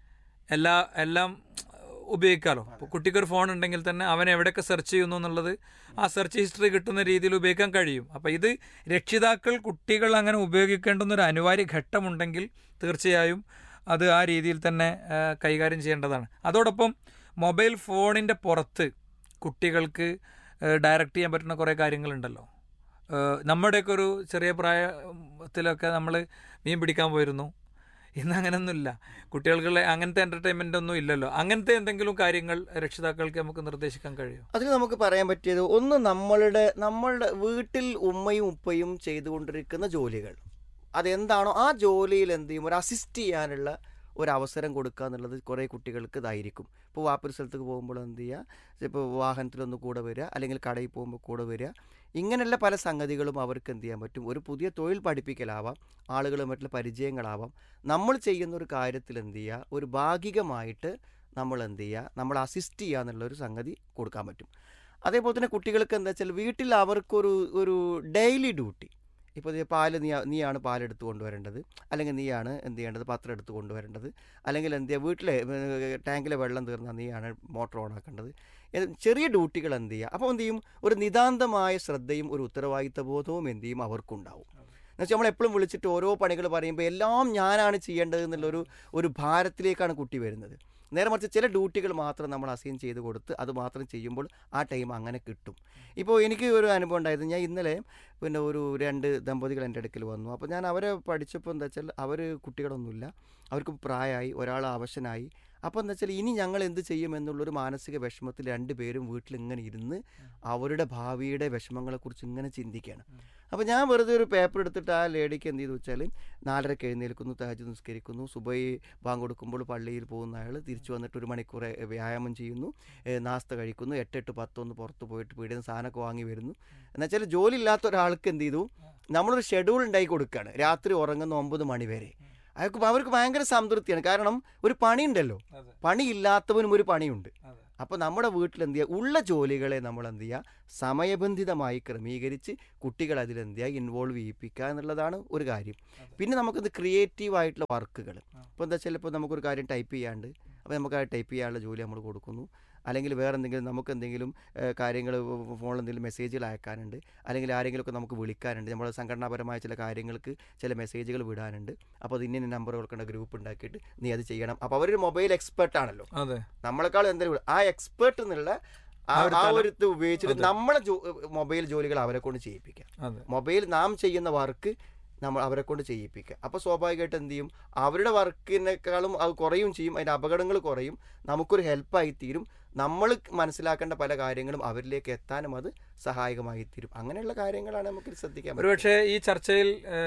എല്ലാ എല്ലാം ഉപയോഗിക്കാമല്ലോ ഇപ്പോൾ കുട്ടിക്കൊരു ഫോൺ ഉണ്ടെങ്കിൽ തന്നെ അവൻ എവിടെയൊക്കെ സെർച്ച് ചെയ്യുന്നു എന്നുള്ളത് ആ സെർച്ച് ഹിസ്റ്ററി കിട്ടുന്ന രീതിയിൽ ഉപയോഗിക്കാൻ കഴിയും അപ്പോൾ ഇത് രക്ഷിതാക്കൾ കുട്ടികൾ അങ്ങനെ ഉപയോഗിക്കേണ്ടുന്ന ഒരു അനിവാര്യ ഘട്ടമുണ്ടെങ്കിൽ തീർച്ചയായും അത് ആ രീതിയിൽ തന്നെ ആ, കൈകാര്യം ചെയ്യേണ്ടതാണ് അതോടൊപ്പം മൊബൈൽ ഫോണിൻ്റെ പുറത്ത് കുട്ടികൾക്ക് ഡയറക്റ്റ് ചെയ്യാൻ പറ്റുന്ന കുറേ കാര്യങ്ങളുണ്ടല്ലോ ഏഹ് നമ്മുടെയൊക്കെ ഒരു ചെറിയ പ്രായത്തിലൊക്കെ നമ്മൾ മീൻ പിടിക്കാൻ പോയിരുന്നു ഇന്ന് അങ്ങനെയൊന്നുമില്ല കുട്ടികൾക്കുള്ള അങ്ങനത്തെ എൻ്റർടൈൻമെൻ്റ് ഒന്നും ഇല്ലല്ലോ അങ്ങനത്തെ എന്തെങ്കിലും കാര്യങ്ങൾ രക്ഷിതാക്കൾക്ക് നമുക്ക് നിർദ്ദേശിക്കാൻ കഴിയും അതിൽ നമുക്ക് പറയാൻ പറ്റിയത് ഒന്ന് നമ്മളുടെ നമ്മളുടെ വീട്ടിൽ ഉമ്മയും ഉപ്പയും ചെയ്തുകൊണ്ടിരിക്കുന്ന ജോലികൾ അതെന്താണോ ആ ജോലിയിൽ എന്ത് ചെയ്യും ഒരു അസിസ്റ്റ് ചെയ്യാനുള്ള ഒരു അവസരം കൊടുക്കുക എന്നുള്ളത് കുറേ കുട്ടികൾക്ക് ഇതായിരിക്കും ഇപ്പോൾ വാപ്പൊരു സ്ഥലത്തേക്ക് പോകുമ്പോൾ എന്ത് ചെയ്യുക ഇപ്പോൾ വാഹനത്തിലൊന്ന് കൂടെ വരിക അല്ലെങ്കിൽ കടയിൽ പോകുമ്പോൾ കൂടെ വരിക ഇങ്ങനെയുള്ള പല സംഗതികളും അവർക്ക് എന്ത് ചെയ്യാൻ പറ്റും ഒരു പുതിയ തൊഴിൽ പഠിപ്പിക്കലാവാം ആളുകളുമായിട്ടുള്ള പരിചയങ്ങളാവാം നമ്മൾ ചെയ്യുന്ന ഒരു കാര്യത്തിൽ എന്ത് ചെയ്യുക ഒരു ഭാഗികമായിട്ട് നമ്മൾ എന്ത് ചെയ്യുക നമ്മൾ അസിസ്റ്റ് ചെയ്യുക എന്നുള്ളൊരു സംഗതി കൊടുക്കാൻ പറ്റും അതേപോലെ തന്നെ കുട്ടികൾക്ക് എന്താ വെച്ചാൽ വീട്ടിൽ അവർക്കൊരു ഒരു ഡെയിലി ഡ്യൂട്ടി ഇപ്പോൾ ദേ പാല് നീ നീയാണ് പാലെടുത്ത് കൊണ്ടുവരേണ്ടത് അല്ലെങ്കിൽ നീയാണ് എന്ത് ചെയ്യേണ്ടത് പത്രം എടുത്ത് കൊണ്ടുവരേണ്ടത് അല്ലെങ്കിൽ എന്ത് ചെയ്യുക വീട്ടിലെ ഏഹ്, ടാങ്കിലെ വെള്ളം തീർന്നാൽ നീയാണ് മോട്ടോർ ഓൺ ആക്കേണ്ടത് ഏഹ്, ചെറിയ ഡ്യൂട്ടികൾ എന്ത് ചെയ്യുക അപ്പോൾ എന്ത് ചെയ്യും ഒരു നിതാന്തമായ ശ്രദ്ധയും ഒരു ഉത്തരവാദിത്ത ബോധവും എന്ത് ചെയ്യും അവർക്കുണ്ടാവും എന്നുവെച്ചാൽ നമ്മൾ എപ്പോഴും വിളിച്ചിട്ട് ഓരോ പണികൾ പറയുമ്പോൾ എല്ലാം ഞാനാണ് ചെയ്യേണ്ടത് എന്നുള്ളൊരു ഒരു ഭാരത്തിലേക്കാണ് കുട്ടി വരുന്നത് നേരെ മറിച്ച് ചില ഡ്യൂട്ടികൾ മാത്രം നമ്മൾ അസൈൻ ചെയ്ത് കൊടുത്ത് അത് മാത്രം ചെയ്യുമ്പോൾ ആ ടൈം അങ്ങനെ കിട്ടും ഇപ്പോൾ എനിക്ക് ഒരു അനുഭവം ഉണ്ടായത് ഞാൻ ഇന്നലെ പിന്നെ ഒരു രണ്ട് ദമ്പതികൾ എൻ്റെ അടുക്കൽ വന്നു അപ്പോൾ ഞാൻ അവരെ പഠിച്ചപ്പോൾ എന്താ വെച്ചാൽ അവർ കുട്ടികളൊന്നുമില്ല അവർക്ക് പ്രായമായി ഒരാൾ അവശനായി അപ്പോൾ എന്താ വെച്ചാൽ ഇനി ഞങ്ങൾ എന്ത് ചെയ്യും എന്നുള്ളൊരു മാനസിക വിഷമത്തിൽ രണ്ടുപേരും വീട്ടിൽ ഇങ്ങനെ ഇരുന്ന് അവരുടെ ഭാവിയുടെ വിഷമങ്ങളെക്കുറിച്ച് ഇങ്ങനെ ചിന്തിക്കുകയാണ് അപ്പോൾ ഞാൻ വെറുതെ ഒരു പേപ്പർ എടുത്തിട്ട് ആ ലേഡിക്ക് എന്ത് ചെയ്തു വെച്ചാൽ നാലരക്ക് എഴുന്നേൽക്കുന്നു താജ് നിസ്കരിക്കുന്നു സുബൈ ബാങ്ക് കൊടുക്കുമ്പോൾ പള്ളിയിൽ പോകുന്ന അയാൾ തിരിച്ചു വന്നിട്ട് ഒരു മണിക്കൂർ വ്യായാമം ചെയ്യുന്നു ഏ, നാസ്ത കഴിക്കുന്നു എട്ടെട്ട് പത്തൊന്ന് പുറത്ത് പോയിട്ട് പീടിയിൽ നിന്ന് സാധനമൊക്കെ വാങ്ങി വരുന്നു എന്നുവെച്ചാൽ ജോലി ഇല്ലാത്ത ഒരാൾക്ക് എന്ത് ചെയ്തു നമ്മളൊരു ഷെഡ്യൂൾ ഉണ്ടാക്കി കൊടുക്കുകയാണ് രാത്രി ഉറങ്ങുന്ന ഒമ്പത് മണി വരെ അയാൾക്ക് അവർക്ക് ഭയങ്കര സംതൃപ്തിയാണ് കാരണം ഒരു പണിയുണ്ടല്ലോ പണിയില്ലാത്തവനും ഒരു പണിയുണ്ട് അപ്പോൾ നമ്മുടെ വീട്ടിൽ എന്ത് ചെയ്യുക ഉള്ള ജോലികളെ നമ്മൾ എന്ത് ചെയ്യുക സമയബന്ധിതമായി ക്രമീകരിച്ച് കുട്ടികളെ അതിൽ എന്ത് ചെയ്യുക ഇൻവോൾവ് ചെയ്യിപ്പിക്കുക എന്നുള്ളതാണ് ഒരു കാര്യം പിന്നെ നമുക്കത് ക്രിയേറ്റീവ് ആയിട്ടുള്ള വർക്കുകൾ ഇപ്പോൾ എന്താ വെച്ചാൽ ഇപ്പോൾ നമുക്കൊരു കാര്യം ടൈപ്പ് ചെയ്യാണ്ട് അപ്പോൾ നമുക്ക് ആ ടൈപ്പ് ചെയ്യാനുള്ള ജോലി നമ്മൾ കൊടുക്കുന്നു അല്ലെങ്കിൽ വേറെ എന്തെങ്കിലും നമുക്ക് എന്തെങ്കിലും കാര്യങ്ങൾ ഫോണിൽ എന്തെങ്കിലും മെസ്സേജുകൾ അയക്കാനുണ്ട് അല്ലെങ്കിൽ ആരെങ്കിലുമൊക്കെ നമുക്ക് വിളിക്കാനുണ്ട് നമ്മൾ സംഘടനാപരമായ ചില കാര്യങ്ങൾക്ക് ചില മെസ്സേജുകൾ വിടാനുണ്ട് അപ്പോൾ അത് ഇന്ന നമ്പർ കൊടുക്കേണ്ട ഗ്രൂപ്പ് ഉണ്ടാക്കിയിട്ട് നീ അത് ചെയ്യണം അപ്പോൾ അവരൊരു മൊബൈൽ എക്സ്പെർട്ട് ആണല്ലോ അതെ നമ്മളെക്കാൾ എന്തെങ്കിലും ആ എക്സ്പേർട്ട് എന്നുള്ള ആ ആ ഒരു ആ തലം. ഒരു ഇത് ഉപയോഗിച്ചിട്ട് അതെ. നമ്മളെ ജോ- മൊബൈൽ ജോലികൾ അവരെ കൊണ്ട് ചെയ്യിപ്പിക്കാം അതെ മൊബൈൽ നാം ചെയ്യുന്ന വർക്ക് നമ്മൾ അവരെ കൊണ്ട് ചെയ്യിപ്പിക്കുക അപ്പോൾ സ്വാഭാവികമായിട്ട് എന്ത് ചെയ്യും അവരുടെ വർക്കിനേക്കാളും അത് കുറയും ചെയ്യും അതിൻ്റെ അപകടങ്ങൾ കുറയും നമുക്കൊരു ഹെൽപ്പായി തീരും നമ്മൾ മനസ്സിലാക്കേണ്ട പല കാര്യങ്ങളും അവരിലേക്ക് എത്താനും അത് സഹായകമായി തീരും അങ്ങനെയുള്ള കാര്യങ്ങളാണ് നമുക്ക് ശ്രദ്ധിക്കാൻ പറ്റുക. ഒരുപക്ഷെ ഈ ചർച്ചയിൽ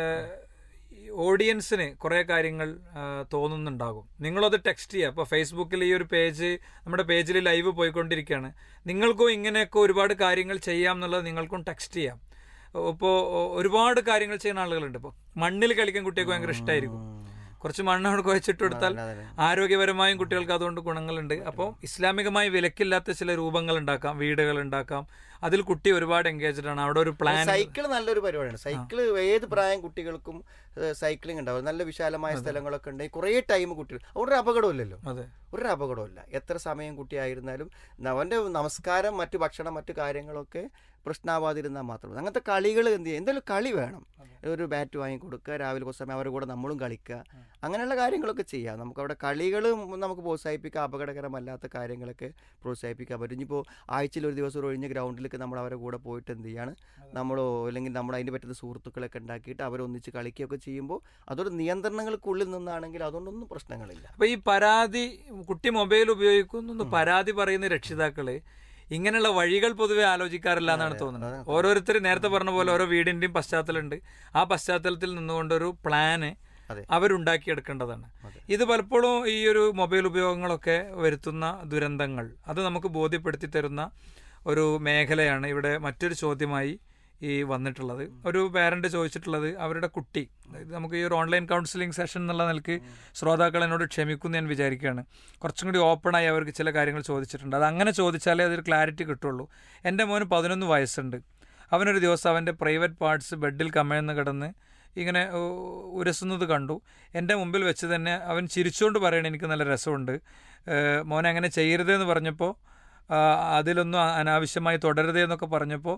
ഓഡിയൻസിന് കുറെ കാര്യങ്ങൾ ആ, തോന്നുന്നുണ്ടാകും നിങ്ങളത് ടെക്സ്റ്റ് ചെയ്യുക ഇപ്പോൾ ഫേസ്ബുക്കിൽ ഈ ഒരു പേജ് നമ്മുടെ പേജിൽ ലൈവ് പോയിക്കൊണ്ടിരിക്കുകയാണ് നിങ്ങൾക്കും ഇങ്ങനെയൊക്കെ ഒരുപാട് കാര്യങ്ങൾ ചെയ്യാം എന്നുള്ളത് നിങ്ങൾക്കും ടെക്സ്റ്റ് ചെയ്യാം ഇപ്പോൾ ഒരുപാട് കാര്യങ്ങൾ ചെയ്യുന്ന ആളുകളുണ്ട് ഇപ്പോൾ മണ്ണിൽ കളിക്കാൻ കുട്ടികൾക്ക് ഭയങ്കര ഇഷ്ടമായിരിക്കും കുറച്ച് മണ്ണാണ് കുഴച്ചിട്ട് കൊടുത്താൽ അതെ, അതെ. ആരോഗ്യപരമായും കുട്ടികൾക്ക് അതുകൊണ്ട് ഗുണങ്ങളുണ്ട് അപ്പോൾ ഇസ്ലാമികമായി വിലക്കില്ലാത്ത ചില രൂപങ്ങൾ ഉണ്ടാക്കാം വീടുകൾ ഉണ്ടാക്കാം അതിൽ കുട്ടി ഒരുപാട് എൻഗേജ്ഡ് ആണ് അവിടെ ഒരു പ്ലാൻ സൈക്കിൾ നല്ലൊരു പരിപാടിയാണ് സൈക്കിൾ ഏത് പ്രായം കുട്ടികൾക്കും സൈക്ലിംഗ് ഉണ്ടാവും നല്ല വിശാലമായ സ്ഥലങ്ങളൊക്കെ ഉണ്ടെങ്കിൽ കുറേ ടൈം കുട്ടികൾ ഒരു അപകടമില്ലല്ലോ അതെ ഒരു അപകടമില്ല എത്ര സമയം കുട്ടിയായിരുന്നാലും അവൻ്റെ നമസ്കാരം മറ്റു ഭക്ഷണം മറ്റു കാര്യങ്ങളൊക്കെ പ്രശ്നമാവാതിരുന്നാൽ മാത്രമേ അങ്ങനത്തെ കളികൾ എന്ത് ചെയ്യും എന്തെങ്കിലും കളി വേണം ഒരു ബാറ്റ് വാങ്ങി കൊടുക്കുക രാവിലെ കുറച്ച് സമയം അവരുടെ കൂടെ നമ്മളും കളിക്കുക അങ്ങനെയുള്ള കാര്യങ്ങളൊക്കെ ചെയ്യാം നമുക്ക് അവിടെ കളികൾ നമുക്ക് പ്രോത്സാഹിപ്പിക്കാം അപകടകരമല്ലാത്ത കാര്യങ്ങളൊക്കെ പ്രോത്സാഹിപ്പിക്കാൻ പറ്റും ഇനിയിപ്പോൾ ആഴ്ചയിൽ ഒരു ദിവസം ഒരു ഒഴിഞ്ഞ ഗ്രൗണ്ടിലേക്ക് നമ്മൾ അവരുടെ കൂടെ പോയിട്ട് എന്ത് ചെയ്യാണ് നമ്മളോ അല്ലെങ്കിൽ നമ്മൾ അതിന് പറ്റുന്ന സുഹൃത്തുക്കളൊക്കെ ഉണ്ടാക്കിയിട്ട് അവരൊന്നിച്ച് കളിക്കുകയൊക്കെ ചെയ്യുമ്പോൾ അതൊരു നിയന്ത്രണങ്ങൾക്കുള്ളിൽ നിന്നാണെങ്കിൽ അതുകൊണ്ടൊന്നും പ്രശ്നങ്ങളില്ല അപ്പൊ ഈ പരാതി കുട്ടി മൊബൈൽ ഉപയോഗിക്കുന്നു പരാതി പറയുന്ന രക്ഷിതാക്കള് ഇങ്ങനെയുള്ള വഴികൾ പൊതുവെ ആലോചിക്കാറില്ല എന്നാണ് തോന്നുന്നത് ഓരോരുത്തർ നേരത്തെ പറഞ്ഞ പോലെ ഓരോ വീടിന്റെയും പശ്ചാത്തലമുണ്ട് ആ പശ്ചാത്തലത്തിൽ നിന്നുകൊണ്ടൊരു പ്ലാന് അതെ. അവരുണ്ടാക്കിയെടുക്കേണ്ടതാണ് ഇത് പലപ്പോഴും ഈ ഒരു മൊബൈൽ ഉപയോഗങ്ങളൊക്കെ വരുത്തുന്ന ദുരന്തങ്ങൾ അത് നമുക്ക് ബോധ്യപ്പെടുത്തി തരുന്ന ഒരു മേഖലയാണ് ഇവിടെ മറ്റൊരു ചോദ്യമായി ഈ വന്നിട്ടുള്ളത് ഒരു പാരന്റ് ചോദിച്ചിട്ടുള്ളത് അവരുടെ കുട്ടി ഇത് നമുക്ക് ഈ ഒരു ഓൺലൈൻ കൗൺസിലിംഗ് സെഷൻ എന്നുള്ള നിലക്ക് ശ്രോതാക്കൾ എന്നോട് ക്ഷമിക്കുന്നു ഞാൻ വിചാരിക്കുകയാണ് കുറച്ചും കൂടി ഓപ്പണായി അവർക്ക് ചില കാര്യങ്ങൾ ചോദിച്ചിട്ടുണ്ട് അത് അങ്ങനെ ചോദിച്ചാലേ അതൊരു ക്ലാരിറ്റി കിട്ടുള്ളൂ എൻ്റെ മോന് പതിനൊന്ന് വയസ്സുണ്ട് അവനൊരു ദിവസം അവൻ്റെ പ്രൈവറ്റ് പാർട്സ് ബെഡിൽ കമഴ്ന്ന് കിടന്ന് ഇങ്ങനെ ഉ, ഉരസുന്നത് കണ്ടു എൻ്റെ മുമ്പിൽ വെച്ച് തന്നെ അവൻ ചിരിച്ചുകൊണ്ട് പറയണ എനിക്ക് നല്ല രസമുണ്ട് ഏഹ്, മോനെ അങ്ങനെ ചെയ്യരുതെന്ന് പറഞ്ഞപ്പോൾ ആ, അതിലൊന്നും അ- അനാവശ്യമായി തുടരുതേ എന്നൊക്കെ പറഞ്ഞപ്പോൾ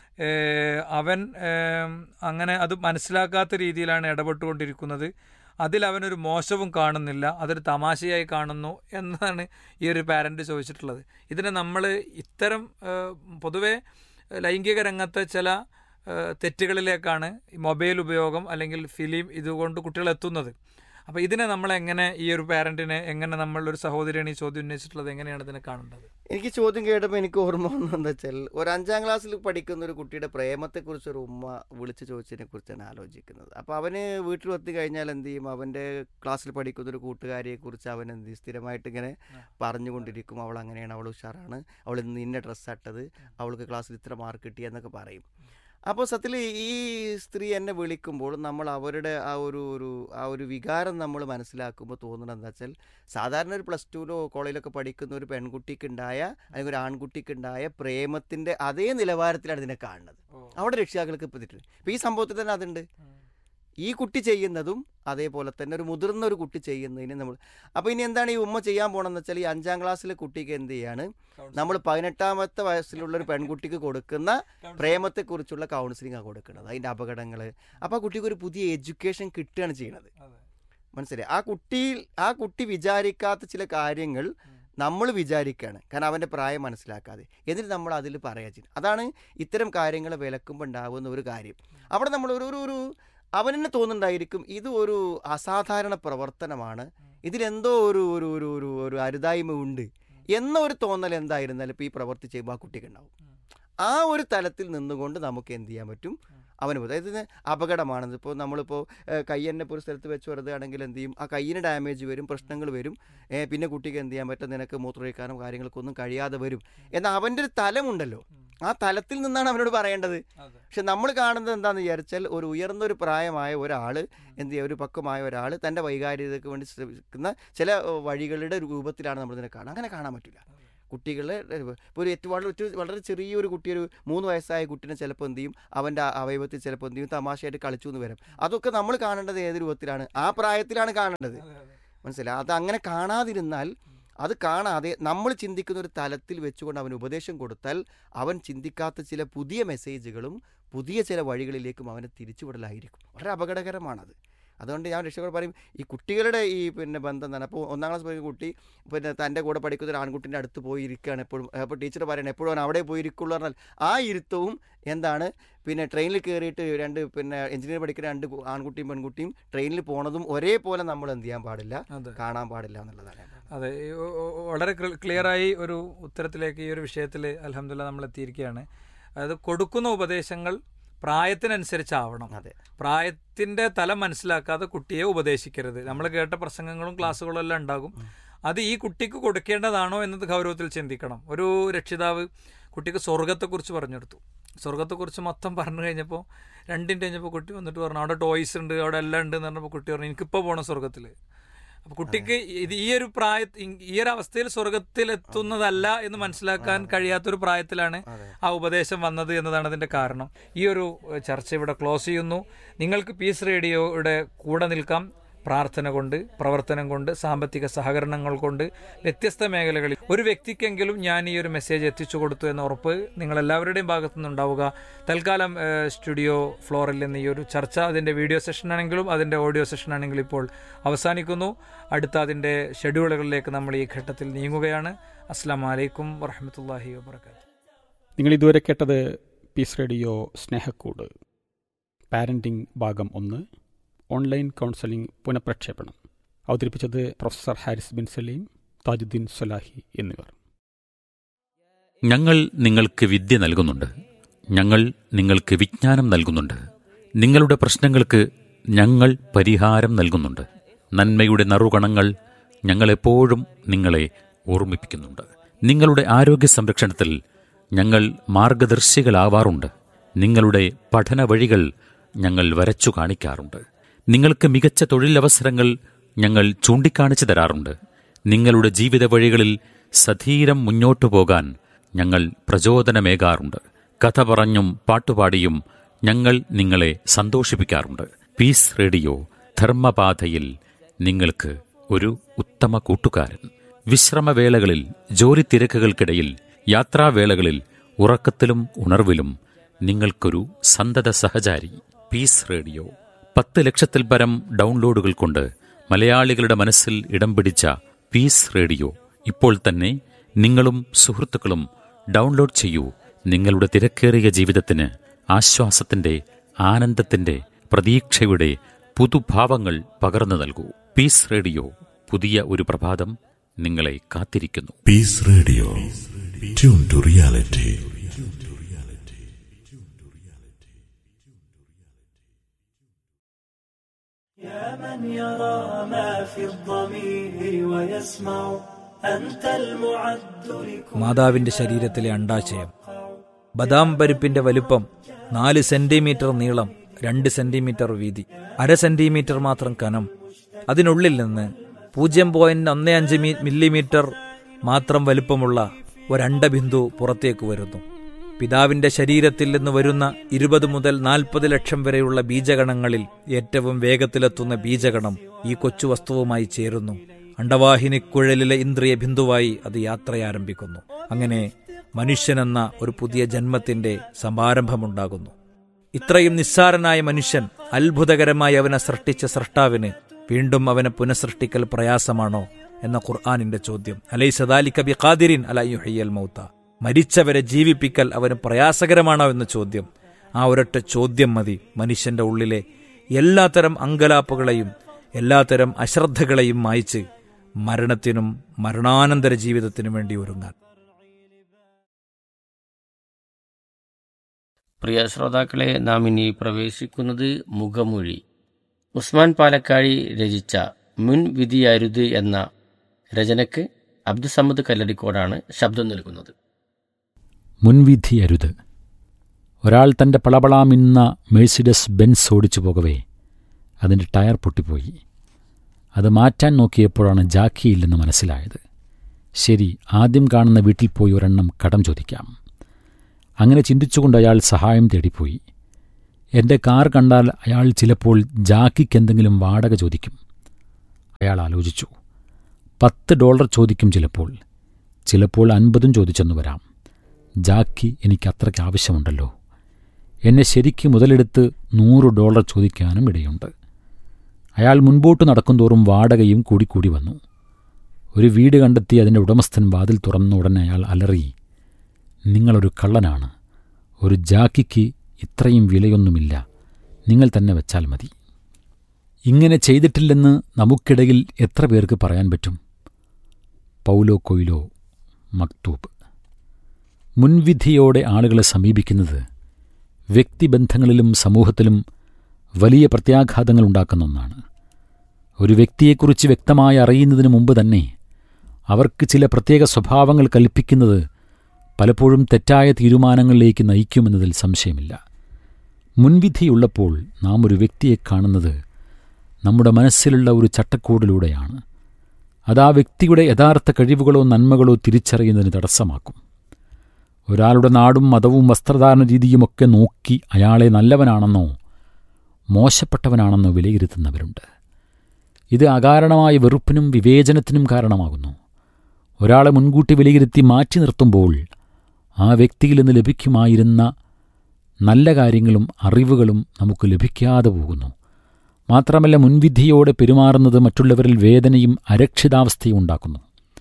ഏഹ്, അവൻ ഏം, അങ്ങനെ അത് മനസ്സിലാക്കാത്ത രീതിയിലാണ് ഇടപെട്ടുകൊണ്ടിരിക്കുന്നത് അതിൽ അവനൊരു മോശവും കാണുന്നില്ല അതൊരു തമാശയായി കാണുന്നു എന്നതാണ് ഈ ഒരു പാരന്റ് ചോദിച്ചിട്ടുള്ളത് ഇതിനെ നമ്മൾ ഇത്തരം ഏഹ്, പൊതുവെ ലൈംഗിക രംഗത്തെ ചില ഏഹ്, തെറ്റുകളിലേക്കാണ് ഈ മൊബൈൽ ഉപയോഗം അല്ലെങ്കിൽ ഫിലിം ഇതുകൊണ്ട് കുട്ടികൾ എത്തുന്നത് അപ്പോൾ ഇതിനെ നമ്മൾ എങ്ങനെ ഈ ഒരു പാരന്റിനെ എങ്ങനെ നമ്മൾ ഒരു സഹോദരിയാണ് ഈ ചോദ്യം ഉന്നയിച്ചിട്ടുള്ളത് എങ്ങനെയാണ് ഇതിനെ കാണേണ്ടത് എനിക്ക് ചോദ്യം കേട്ടപ്പോൾ എനിക്ക് ഓർമ്മ വന്നത് എന്താ വെച്ചാൽ ഒരു അഞ്ചാം ക്ലാസ്സിൽ പഠിക്കുന്ന ഒരു കുട്ടിയുടെ പ്രേമത്തെക്കുറിച്ച് ഒരു ഉമ്മ വിളിച്ച് ചോദിച്ചതിനെ കുറിച്ചാണ് ആലോചിക്കുന്നത് അപ്പോൾ അവന് വീട്ടിൽ എത്തി കഴിഞ്ഞാൽ എന്ത് ചെയ്യും അവൻ്റെ ക്ലാസ്സിൽ പഠിക്കുന്ന ഒരു കൂട്ടുകാരിയെക്കുറിച്ച് അവൻ എന്ത് ചെയ്യും സ്ഥിരമായിട്ട് ഇങ്ങനെ പറഞ്ഞുകൊണ്ടിരിക്കും അവൾ അങ്ങനെയാണ് അവൾ ഉഷാറാണ് അവൾ ഇന്ന് ഇന്ന ഡ്രസ്സ് ഇട്ടത് അവൾക്ക് ക്ലാസ്സിൽ ഇത്ര മാർക്ക് കിട്ടി എന്നൊക്കെ പറയും അപ്പോൾ സത്യത്തിൽ ഈ സ്ത്രീ എന്നെ വിളിക്കുമ്പോൾ നമ്മൾ അവരുടെ ആ ഒരു ഒരു ആ ഒരു വികാരം നമ്മൾ മനസ്സിലാക്കുമ്പോൾ തോന്നുന്നത് എന്താ വെച്ചാൽ സാധാരണ ഒരു പ്ലസ് ടുവിലോ കോളേജിലൊക്കെ പഠിക്കുന്ന ഒരു പെൺകുട്ടിക്കുണ്ടായ അല്ലെങ്കിൽ ഒരു ആൺകുട്ടിക്കുണ്ടായ പ്രേമത്തിൻ്റെ അതേ നിലവാരത്തിലാണ് ഇതിനെ കാണുന്നത് അവിടെ രക്ഷിതാക്കൾക്ക് എത്തിയിട്ടുണ്ട് ഇപ്പോൾ ഈ സംഭവത്തിൽ തന്നെ അതുണ്ട് ഈ കുട്ടി ചെയ്യുന്നതും അതേപോലെ തന്നെ ഒരു മുതിർന്ന ഒരു കുട്ടി ചെയ്യുന്നതിന് നമ്മൾ അപ്പോൾ ഇനി എന്താണ് ഈ ഉമ്മ ചെയ്യാൻ പോകണമെന്ന് വെച്ചാൽ ഈ അഞ്ചാം ക്ലാസ്സിലെ കുട്ടിക്ക് എന്ത് ചെയ്യാണ് നമ്മൾ പതിനെട്ടാമത്തെ വയസ്സിലുള്ള ഒരു പെൺകുട്ടിക്ക് കൊടുക്കുന്ന പ്രേമത്തെക്കുറിച്ചുള്ള കൗൺസിലിംഗ് ആണ് കൊടുക്കുന്നത് അതിൻ്റെ അപകടങ്ങൾ അപ്പോൾ ആ കുട്ടിക്ക് ഒരു പുതിയ എഡ്യൂക്കേഷൻ കിട്ടുകയാണ് ചെയ്യുന്നത് മനസ്സിലായി ആ കുട്ടിയിൽ ആ കുട്ടി വിചാരിക്കാത്ത ചില കാര്യങ്ങൾ നമ്മൾ വിചാരിക്കുകയാണ് കാരണം അവൻ്റെ പ്രായം മനസ്സിലാക്കാതെ എന്നിട്ട് നമ്മൾ അതിൽ പറയാ ചെയ്യുന്നത് അതാണ് ഇത്തരം കാര്യങ്ങൾ വിലക്കുമ്പോൾ ഉണ്ടാകുന്ന ഒരു കാര്യം അവിടെ നമ്മൾ ഒരു ഒരു ഒരു അവനെന്നെ തോന്നുന്നുണ്ടായിരിക്കും ഇത് ഒരു അസാധാരണ പ്രവർത്തനമാണ് ഇതിലെന്തോ ഒരു ഒരു ഒരു ഒരു ഒരു അരുതായ്മ ഉണ്ട് എന്ന ഒരു തോന്നൽ എന്തായിരുന്നാലും ഇപ്പോൾ ഈ പ്രവൃത്തി ചെയ്യുമ്പോൾ ആ കുട്ടിക്ക് ഉണ്ടാവും ആ ഒരു തലത്തിൽ നിന്നുകൊണ്ട് നമുക്ക് എന്ത് ചെയ്യാൻ പറ്റും അവന് പോലും അതായത് ഇത് അപകടമാണെന്ന് ഇപ്പോൾ നമ്മളിപ്പോൾ കയ്യെന്നെ ഇപ്പോൾ ഒരു സ്ഥലത്ത് വെച്ച് വെറുതെ ആണെങ്കിൽ എന്ത് ചെയ്യും ആ കയ്യിന് ഡാമേജ് വരും പ്രശ്നങ്ങൾ വരും ഏ, പിന്നെ കുട്ടിക്ക് എന്ത് ചെയ്യാൻ പറ്റും നിനക്ക് മൂത്രമൊഴിക്കാനും കാര്യങ്ങൾക്കൊന്നും കഴിയാതെ വരും എന്നാൽ അവൻ്റെ ഒരു തലമുണ്ടല്ലോ ആ തലത്തിൽ നിന്നാണ് അവനോട് പറയേണ്ടത് പക്ഷെ നമ്മൾ കാണുന്നത് എന്താണെന്ന് വിചാരിച്ചാൽ ഒരു ഉയർന്ന ഒരു പ്രായമായ ഒരാൾ എന്ത് ചെയ്യുക ഒരു പക്വമായ ഒരാൾ തൻ്റെ വൈകാരികതയ്ക്ക് വേണ്ടി ശ്രമിക്കുന്ന ചില ഏഹ്, വഴികളുടെ രൂപത്തിലാണ് നമ്മൾ ഇതിനെ കാണുക അങ്ങനെ കാണാൻ പറ്റില്ല കുട്ടികളെ ഇപ്പോൾ ഒരു ഏറ്റവും വളരെ ഒരു വളരെ ചെറിയൊരു കുട്ടി ഒരു മൂന്ന് വയസ്സായ കുട്ടീനെ ചിലപ്പോൾ എന്ത് ചെയ്യും അവൻ്റെ അവയവത്തിൽ ചിലപ്പോൾ എന്ത് ചെയ്യും തമാശയായിട്ട് കളിച്ചു എന്ന് വരും അതൊക്കെ നമ്മൾ കാണേണ്ടത് ഏത് രൂപത്തിലാണ് ആ പ്രായത്തിലാണ് കാണേണ്ടത് മനസ്സിലായി അത് അങ്ങനെ കാണാതിരുന്നാൽ അത് കാണാതെ നമ്മൾ ചിന്തിക്കുന്ന ഒരു തലത്തിൽ വെച്ചുകൊണ്ട് അവന് ഉപദേശം കൊടുത്താൽ അവൻ ചിന്തിക്കാത്ത ചില പുതിയ മെസ്സേജുകളും പുതിയ ചില വഴികളിലേക്കും അവനെ തിരിച്ചുവിടലായിരിക്കും വളരെ അപകടകരമാണത് അതുകൊണ്ട് ഞാൻ രക്ഷകർ പറയും ഈ കുട്ടികളുടെ ഈ പിന്നെ ബന്ധം തന്നെ അപ്പോൾ ഒന്നാം ക്ലാസ് പഠിക്കുന്ന കുട്ടി പിന്നെ തൻ്റെ കൂടെ പഠിക്കുന്ന ഒരു ആൺകുട്ടിൻ്റെ അടുത്ത് പോയി ഇരിക്കുകയാണ് എപ്പോഴും അപ്പോൾ ടീച്ചർ പറയണം എപ്പോഴും അവൻ അവിടെ പോയി ഇരിക്കുള്ളൂ പറഞ്ഞാൽ ആ ഇരുത്തവും എന്താണ് പിന്നെ ട്രെയിനിൽ കയറിയിട്ട് രണ്ട് പിന്നെ എഞ്ചിനീയർ പഠിക്കുന്ന രണ്ട് കു- ആൺകുട്ടിയും പെൺകുട്ടിയും ട്രെയിനിൽ പോണതും ഒരേപോലെ നമ്മൾ എന്ത് ചെയ്യാൻ പാടില്ല അതെ കാണാൻ പാടില്ല എന്നുള്ളതാണ് ഞാൻ പറഞ്ഞത്. അതെ ഈ ഒ- ഒ- വളരെ ക്ലിയറായി ഒരു ഉത്തരത്തിലേക്ക് ഈ ഒരു വിഷയത്തിൽ അലഹമില്ല നമ്മൾ എത്തിയിരിക്കുകയാണ് അതായത് കൊടുക്കുന്ന ഉപദേശങ്ങൾ പ്രായത്തിനനുസരിച്ചാവണം അതെ പ്രായത്തിന്റെ തലം മനസ്സിലാക്കാതെ കുട്ടിയെ ഉപദേശിക്കരുത് നമ്മൾ കേട്ട പ്രസംഗങ്ങളും ക്ലാസ്സുകളും എല്ലാം ഉണ്ടാകും അത് ഈ കുട്ടിക്ക് കൊടുക്കേണ്ടതാണോ എന്നത് ഗൗരവത്തിൽ ചിന്തിക്കണം ഒരു രക്ഷിതാവ് കുട്ടിക്ക് സ്വർഗത്തെക്കുറിച്ച് പറഞ്ഞെടുത്തു സ്വർഗത്തെക്കുറിച്ച് മൊത്തം പറഞ്ഞു കഴിഞ്ഞപ്പോൾ രണ്ടിൻ്റെ കഴിഞ്ഞപ്പോൾ കുട്ടി വന്നിട്ട് പറഞ്ഞു അവിടെ ടോയ്സ് ഉണ്ട് അവിടെ എല്ലാം ഉണ്ട് എന്ന് പറഞ്ഞപ്പോൾ കുട്ടി പറഞ്ഞു എനിക്കിപ്പോൾ പോകണം സ്വർഗത്തിൽ അപ്പൊ കുട്ടിക്ക് ഇത് ഈ ഒരു പ്രായ ഈ ഒരു അവസ്ഥയിൽ സ്വർഗത്തിൽ എത്തുന്നതല്ല എന്ന് മനസ്സിലാക്കാൻ കഴിയാത്തൊരു പ്രായത്തിലാണ് അതെ ആ ഉപദേശം വന്നത് എന്നതാണ് അതിന്റെ കാരണം ഈ ഒരു ഏഹ്, ചർച്ച ഇവിടെ ക്ലോസ് ചെയ്യുന്നു നിങ്ങൾക്ക് പീസ് റേഡിയോയുടെ കൂടെ നിൽക്കാം പ്രാർത്ഥന കൊണ്ട് പ്രവർത്തനം കൊണ്ട് സാമ്പത്തിക സഹകരണങ്ങൾ കൊണ്ട് വ്യത്യസ്ത മേഖലകളിൽ ഒരു വ്യക്തിക്കെങ്കിലും ഞാൻ ഈ ഒരു മെസ്സേജ് എത്തിച്ചു കൊടുത്തു എന്ന ഉറപ്പ് നിങ്ങൾ എല്ലാവരുടെയും ഭാഗത്തു നിന്നുണ്ടാവുക തൽക്കാലം ഏഹ്, സ്റ്റുഡിയോ ഫ്ലോറിൽ നിന്ന് ഈ ഒരു ചർച്ച അതിൻ്റെ വീഡിയോ സെഷൻ ആണെങ്കിലും അതിൻ്റെ ഓഡിയോ സെഷൻ ആണെങ്കിലും ഇപ്പോൾ അവസാനിക്കുന്നു അടുത്ത അതിൻ്റെ ഷെഡ്യൂളുകളിലേക്ക് നമ്മൾ ഈ ഘട്ടത്തിൽ നീങ്ങുകയാണ് അസ്സാം വലൈക്കും വറഹമത്തല്ലാഹി വാബർക്കാത്തു നിങ്ങൾ ഇതുവരെ കേട്ടത് പീസ് റേഡിയോ സ്നേഹക്കൂട് പാരൻറ്റിംഗ് ഭാഗം ഒന്ന് ഓൺലൈൻ കൗൺസലിംഗ് പുനഃപ്രക്ഷേപണം അവതരിപ്പിച്ചത് പ്രൊഫസർ ഹാരിസ് ബിൻ സലീം താജുദ്ദീൻ സലാഹി എന്നിവർ ഞങ്ങൾ നിങ്ങൾക്ക് വിദ്യ നൽകുന്നുണ്ട് ഞങ്ങൾ നിങ്ങൾക്ക് വിജ്ഞാനം നൽകുന്നുണ്ട് നിങ്ങളുടെ പ്രശ്നങ്ങൾക്ക് ഞങ്ങൾ പരിഹാരം നൽകുന്നുണ്ട് നന്മയുടെ നറുകണങ്ങൾ ഞങ്ങളെപ്പോഴും നിങ്ങളെ ഓർമ്മിപ്പിക്കുന്നുണ്ട് നിങ്ങളുടെ ആരോഗ്യ സംരക്ഷണത്തിൽ ഞങ്ങൾ മാർഗദർശികളാവാറുണ്ട് നിങ്ങളുടെ പഠന വഴികൾ ഞങ്ങൾ വരച്ചു കാണിക്കാറുണ്ട് നിങ്ങൾക്ക് മികച്ച തൊഴിലവസരങ്ങൾ ഞങ്ങൾ ചൂണ്ടിക്കാണിച്ചു തരാറുണ്ട് നിങ്ങളുടെ ജീവിത വഴികളിൽ സധീരം മുന്നോട്ടു പോകാൻ ഞങ്ങൾ പ്രചോദനമേകാറുണ്ട് കഥ പറഞ്ഞും പാട്ടുപാടിയും ഞങ്ങൾ നിങ്ങളെ സന്തോഷിപ്പിക്കാറുണ്ട് പീസ് റേഡിയോ ധർമ്മപാതയിൽ നിങ്ങൾക്ക് ഒരു ഉത്തമ കൂട്ടുകാരൻ വിശ്രമവേളകളിൽ ജോലി തിരക്കുകൾക്കിടയിൽ യാത്രാവേളകളിൽ ഉറക്കത്തിലും ഉണർവിലും നിങ്ങൾക്കൊരു സന്തത സഹചാരി പീസ് റേഡിയോ പത്ത് ലക്ഷത്തിൽ പരം ഡൗൺലോഡുകൾ കൊണ്ട് മലയാളികളുടെ മനസ്സിൽ ഇടം പിടിച്ച പീസ് റേഡിയോ ഇപ്പോൾ തന്നെ നിങ്ങളും സുഹൃത്തുക്കളും ഡൗൺലോഡ് ചെയ്യൂ നിങ്ങളുടെ തിരക്കേറിയ ജീവിതത്തിന് ആശ്വാസത്തിന്റെ ആനന്ദത്തിന്റെ പ്രതീക്ഷയുടെ പുതുഭാവങ്ങൾ പകർന്നു നൽകൂ പീസ് റേഡിയോ പുതിയ ഒരു പ്രഭാതം നിങ്ങളെ കാത്തിരിക്കുന്നു Peace Radio. Tune to reality. يا من يرى ما في الضمير ويسمع أنت المعد لكل മാതാവിന്റെ ശരീരത്തിലെ അണ്ടാശയം ബദാം പരിപ്പിന്റെ വലുപ്പം നാല് സെന്റിമീറ്റർ നീളം രണ്ട് സെന്റിമീറ്റർ വീതി അര സെന്റിമീറ്റർ മാത്രം കനം അതിനുള്ളിൽ നിന്ന് പൂജ്യം പോയിന്റ് ഒന്ന് അഞ്ച് മി- മില്ലിമീറ്റർ മാത്രം വലുപ്പമുള്ള ഒരണ്ടബിന്ദു പുറത്തേക്ക് വരുന്നു പിതാവിന്റെ ശരീരത്തിൽ നിന്ന് വരുന്ന ഇരുപത് മുതൽ നാൽപ്പത് ലക്ഷം വരെയുള്ള ബീജഗണങ്ങളിൽ ഏറ്റവും വേഗത്തിലെത്തുന്ന ബീജഗണം ഈ കൊച്ചു വസ്തുവുമായി ചേരുന്നു അണ്ടവാഹിനിക്കുഴലിലെ ഇന്ദ്രിയ ബിന്ദുവായി അത് യാത്രയാരംഭിക്കുന്നു അങ്ങനെ മനുഷ്യനെന്ന ഒരു പുതിയ ജന്മത്തിന്റെ സമാരംഭമുണ്ടാകുന്നു ഇത്രയും നിസ്സാരനായ മനുഷ്യൻ അത്ഭുതകരമായി അവനെ സൃഷ്ടിച്ച സൃഷ്ടാവിന് വീണ്ടും അവനെ പുനഃസൃഷ്ടിക്കൽ പ്രയാസമാണോ എന്ന ഖുർആാനിന്റെ ചോദ്യം അലൈ സദാലി കബി ഖാദിരിൻ അലയ്യുഹയ്യൽ മൗത്ത മരിച്ചവരെ ജീവിപ്പിക്കൽ അവന് പ്രയാസകരമാണോ എന്ന ചോദ്യം ആ ഒരൊറ്റ ചോദ്യം മതി മനുഷ്യന്റെ ഉള്ളിലെ എല്ലാത്തരം അങ്കലാപ്പുകളെയും എല്ലാത്തരം അശ്രദ്ധകളെയും മായ്ച്ച് മരണത്തിനും മരണാനന്തര ജീവിതത്തിനും വേണ്ടി ഒരുങ്ങാൻ പ്രിയ ശ്രോതാക്കളെ നാം ഇനി പ്രവേശിക്കുന്നത് മുഖമൊഴി ഉസ്മാൻ പാലക്കാഴി രചിച്ച മുൻ വിധിയരുത് എന്ന രചനയ്ക്ക് അബ്ദുസമ്മദ് കല്ലടിക്കോടാണ് ശബ്ദം നൽകുന്നത് മുൻവിധിയരുത് ഒരാൾ തൻ്റെ പളപളാമിന്ന മേഴ്സിഡസ് ബെൻസ് ഓടിച്ചു പോകവേ അതിൻ്റെ ടയർ പൊട്ടിപ്പോയി അത് മാറ്റാൻ നോക്കിയപ്പോഴാണ് ജാക്കിയില്ലെന്ന് മനസ്സിലായത് ശരി ആദ്യം കാണുന്ന വീട്ടിൽ പോയി ഒരെണ്ണം കടം ചോദിക്കാം അങ്ങനെ ചിന്തിച്ചുകൊണ്ട് അയാൾ സഹായം തേടിപ്പോയി എൻ്റെ കാർ കണ്ടാൽ അയാൾ ചിലപ്പോൾ ജാക്കിക്ക് എന്തെങ്കിലും വാടക ചോദിക്കും അയാൾ ആലോചിച്ചു പത്ത് ഡോളർ ചോദിക്കും ചിലപ്പോൾ ചിലപ്പോൾ അൻപതും ചോദിച്ചെന്നു വരാം ജാക്കി എനിക്ക് അത്രയ്ക്ക് ആവശ്യമുണ്ടല്ലോ എന്നെ ശരിക്ക് മുതലെടുത്ത് നൂറ് ഡോളർ ചോദിക്കാനും ഇടയുണ്ട് അയാൾ മുൻപോട്ട് നടക്കുന്തോറും വാടകയും കൂടിക്കൂടി വന്നു ഒരു വീട് കണ്ടെത്തി അതിൻ്റെ ഉടമസ്ഥൻ വാതിൽ തുറന്ന ഉടനെ അയാൾ അലറി നിങ്ങളൊരു കള്ളനാണ് ഒരു ജാക്കിക്ക് ഇത്രയും വിലയൊന്നുമില്ല നിങ്ങൾ തന്നെ വെച്ചാൽ മതി ഇങ്ങനെ ചെയ്തിട്ടില്ലെന്ന് നമുക്കിടയിൽ എത്ര പേർക്ക് പറയാൻ പറ്റും പൗലോ കൊയിലോ മക്തൂബ് മുൻവിധിയോടെ ആളുകളെ സമീപിക്കുന്നത് വ്യക്തിബന്ധങ്ങളിലും സമൂഹത്തിലും വലിയ പ്രത്യാഘാതങ്ങൾ ഉണ്ടാക്കുന്ന ഒന്നാണ് ഒരു വ്യക്തിയെക്കുറിച്ച് വ്യക്തമായി അറിയുന്നതിന് മുമ്പ് തന്നെ അവർക്ക് ചില പ്രത്യേക സ്വഭാവങ്ങൾ കൽപ്പിക്കുന്നത് പലപ്പോഴും തെറ്റായ തീരുമാനങ്ങളിലേക്ക് നയിക്കുമെന്നതിൽ സംശയമില്ല മുൻവിധിയുള്ളപ്പോൾ നാം ഒരു വ്യക്തിയെ കാണുന്നത് നമ്മുടെ മനസ്സിലുള്ള ഒരു ചട്ടക്കൂടിലൂടെയാണ് അത് ആ വ്യക്തിയുടെ യഥാർത്ഥ കഴിവുകളോ നന്മകളോ തിരിച്ചറിയുന്നതിന് തടസ്സമാക്കും ഒരാളുടെ നാടും മതവും വസ്ത്രധാരണ രീതിയുമൊക്കെ നോക്കി അയാളെ നല്ലവനാണെന്നോ മോശപ്പെട്ടവനാണെന്നോ വിലയിരുത്തുന്നവരുണ്ട് ഇത് അകാരണമായ വെറുപ്പിനും വിവേചനത്തിനും കാരണമാകുന്നു ഒരാളെ മുൻകൂട്ടി വിലയിരുത്തി മാറ്റി നിർത്തുമ്പോൾ ആ വ്യക്തിയിൽ നിന്ന് ലഭിക്കുമായിരുന്ന നല്ല കാര്യങ്ങളും അറിവുകളും നമുക്ക് ലഭിക്കാതെ പോകുന്നു മാത്രമല്ല മുൻവിധിയോടെ പെരുമാറുന്നത് മറ്റുള്ളവരിൽ വേദനയും അരക്ഷിതാവസ്ഥയും ഉണ്ടാക്കുന്നു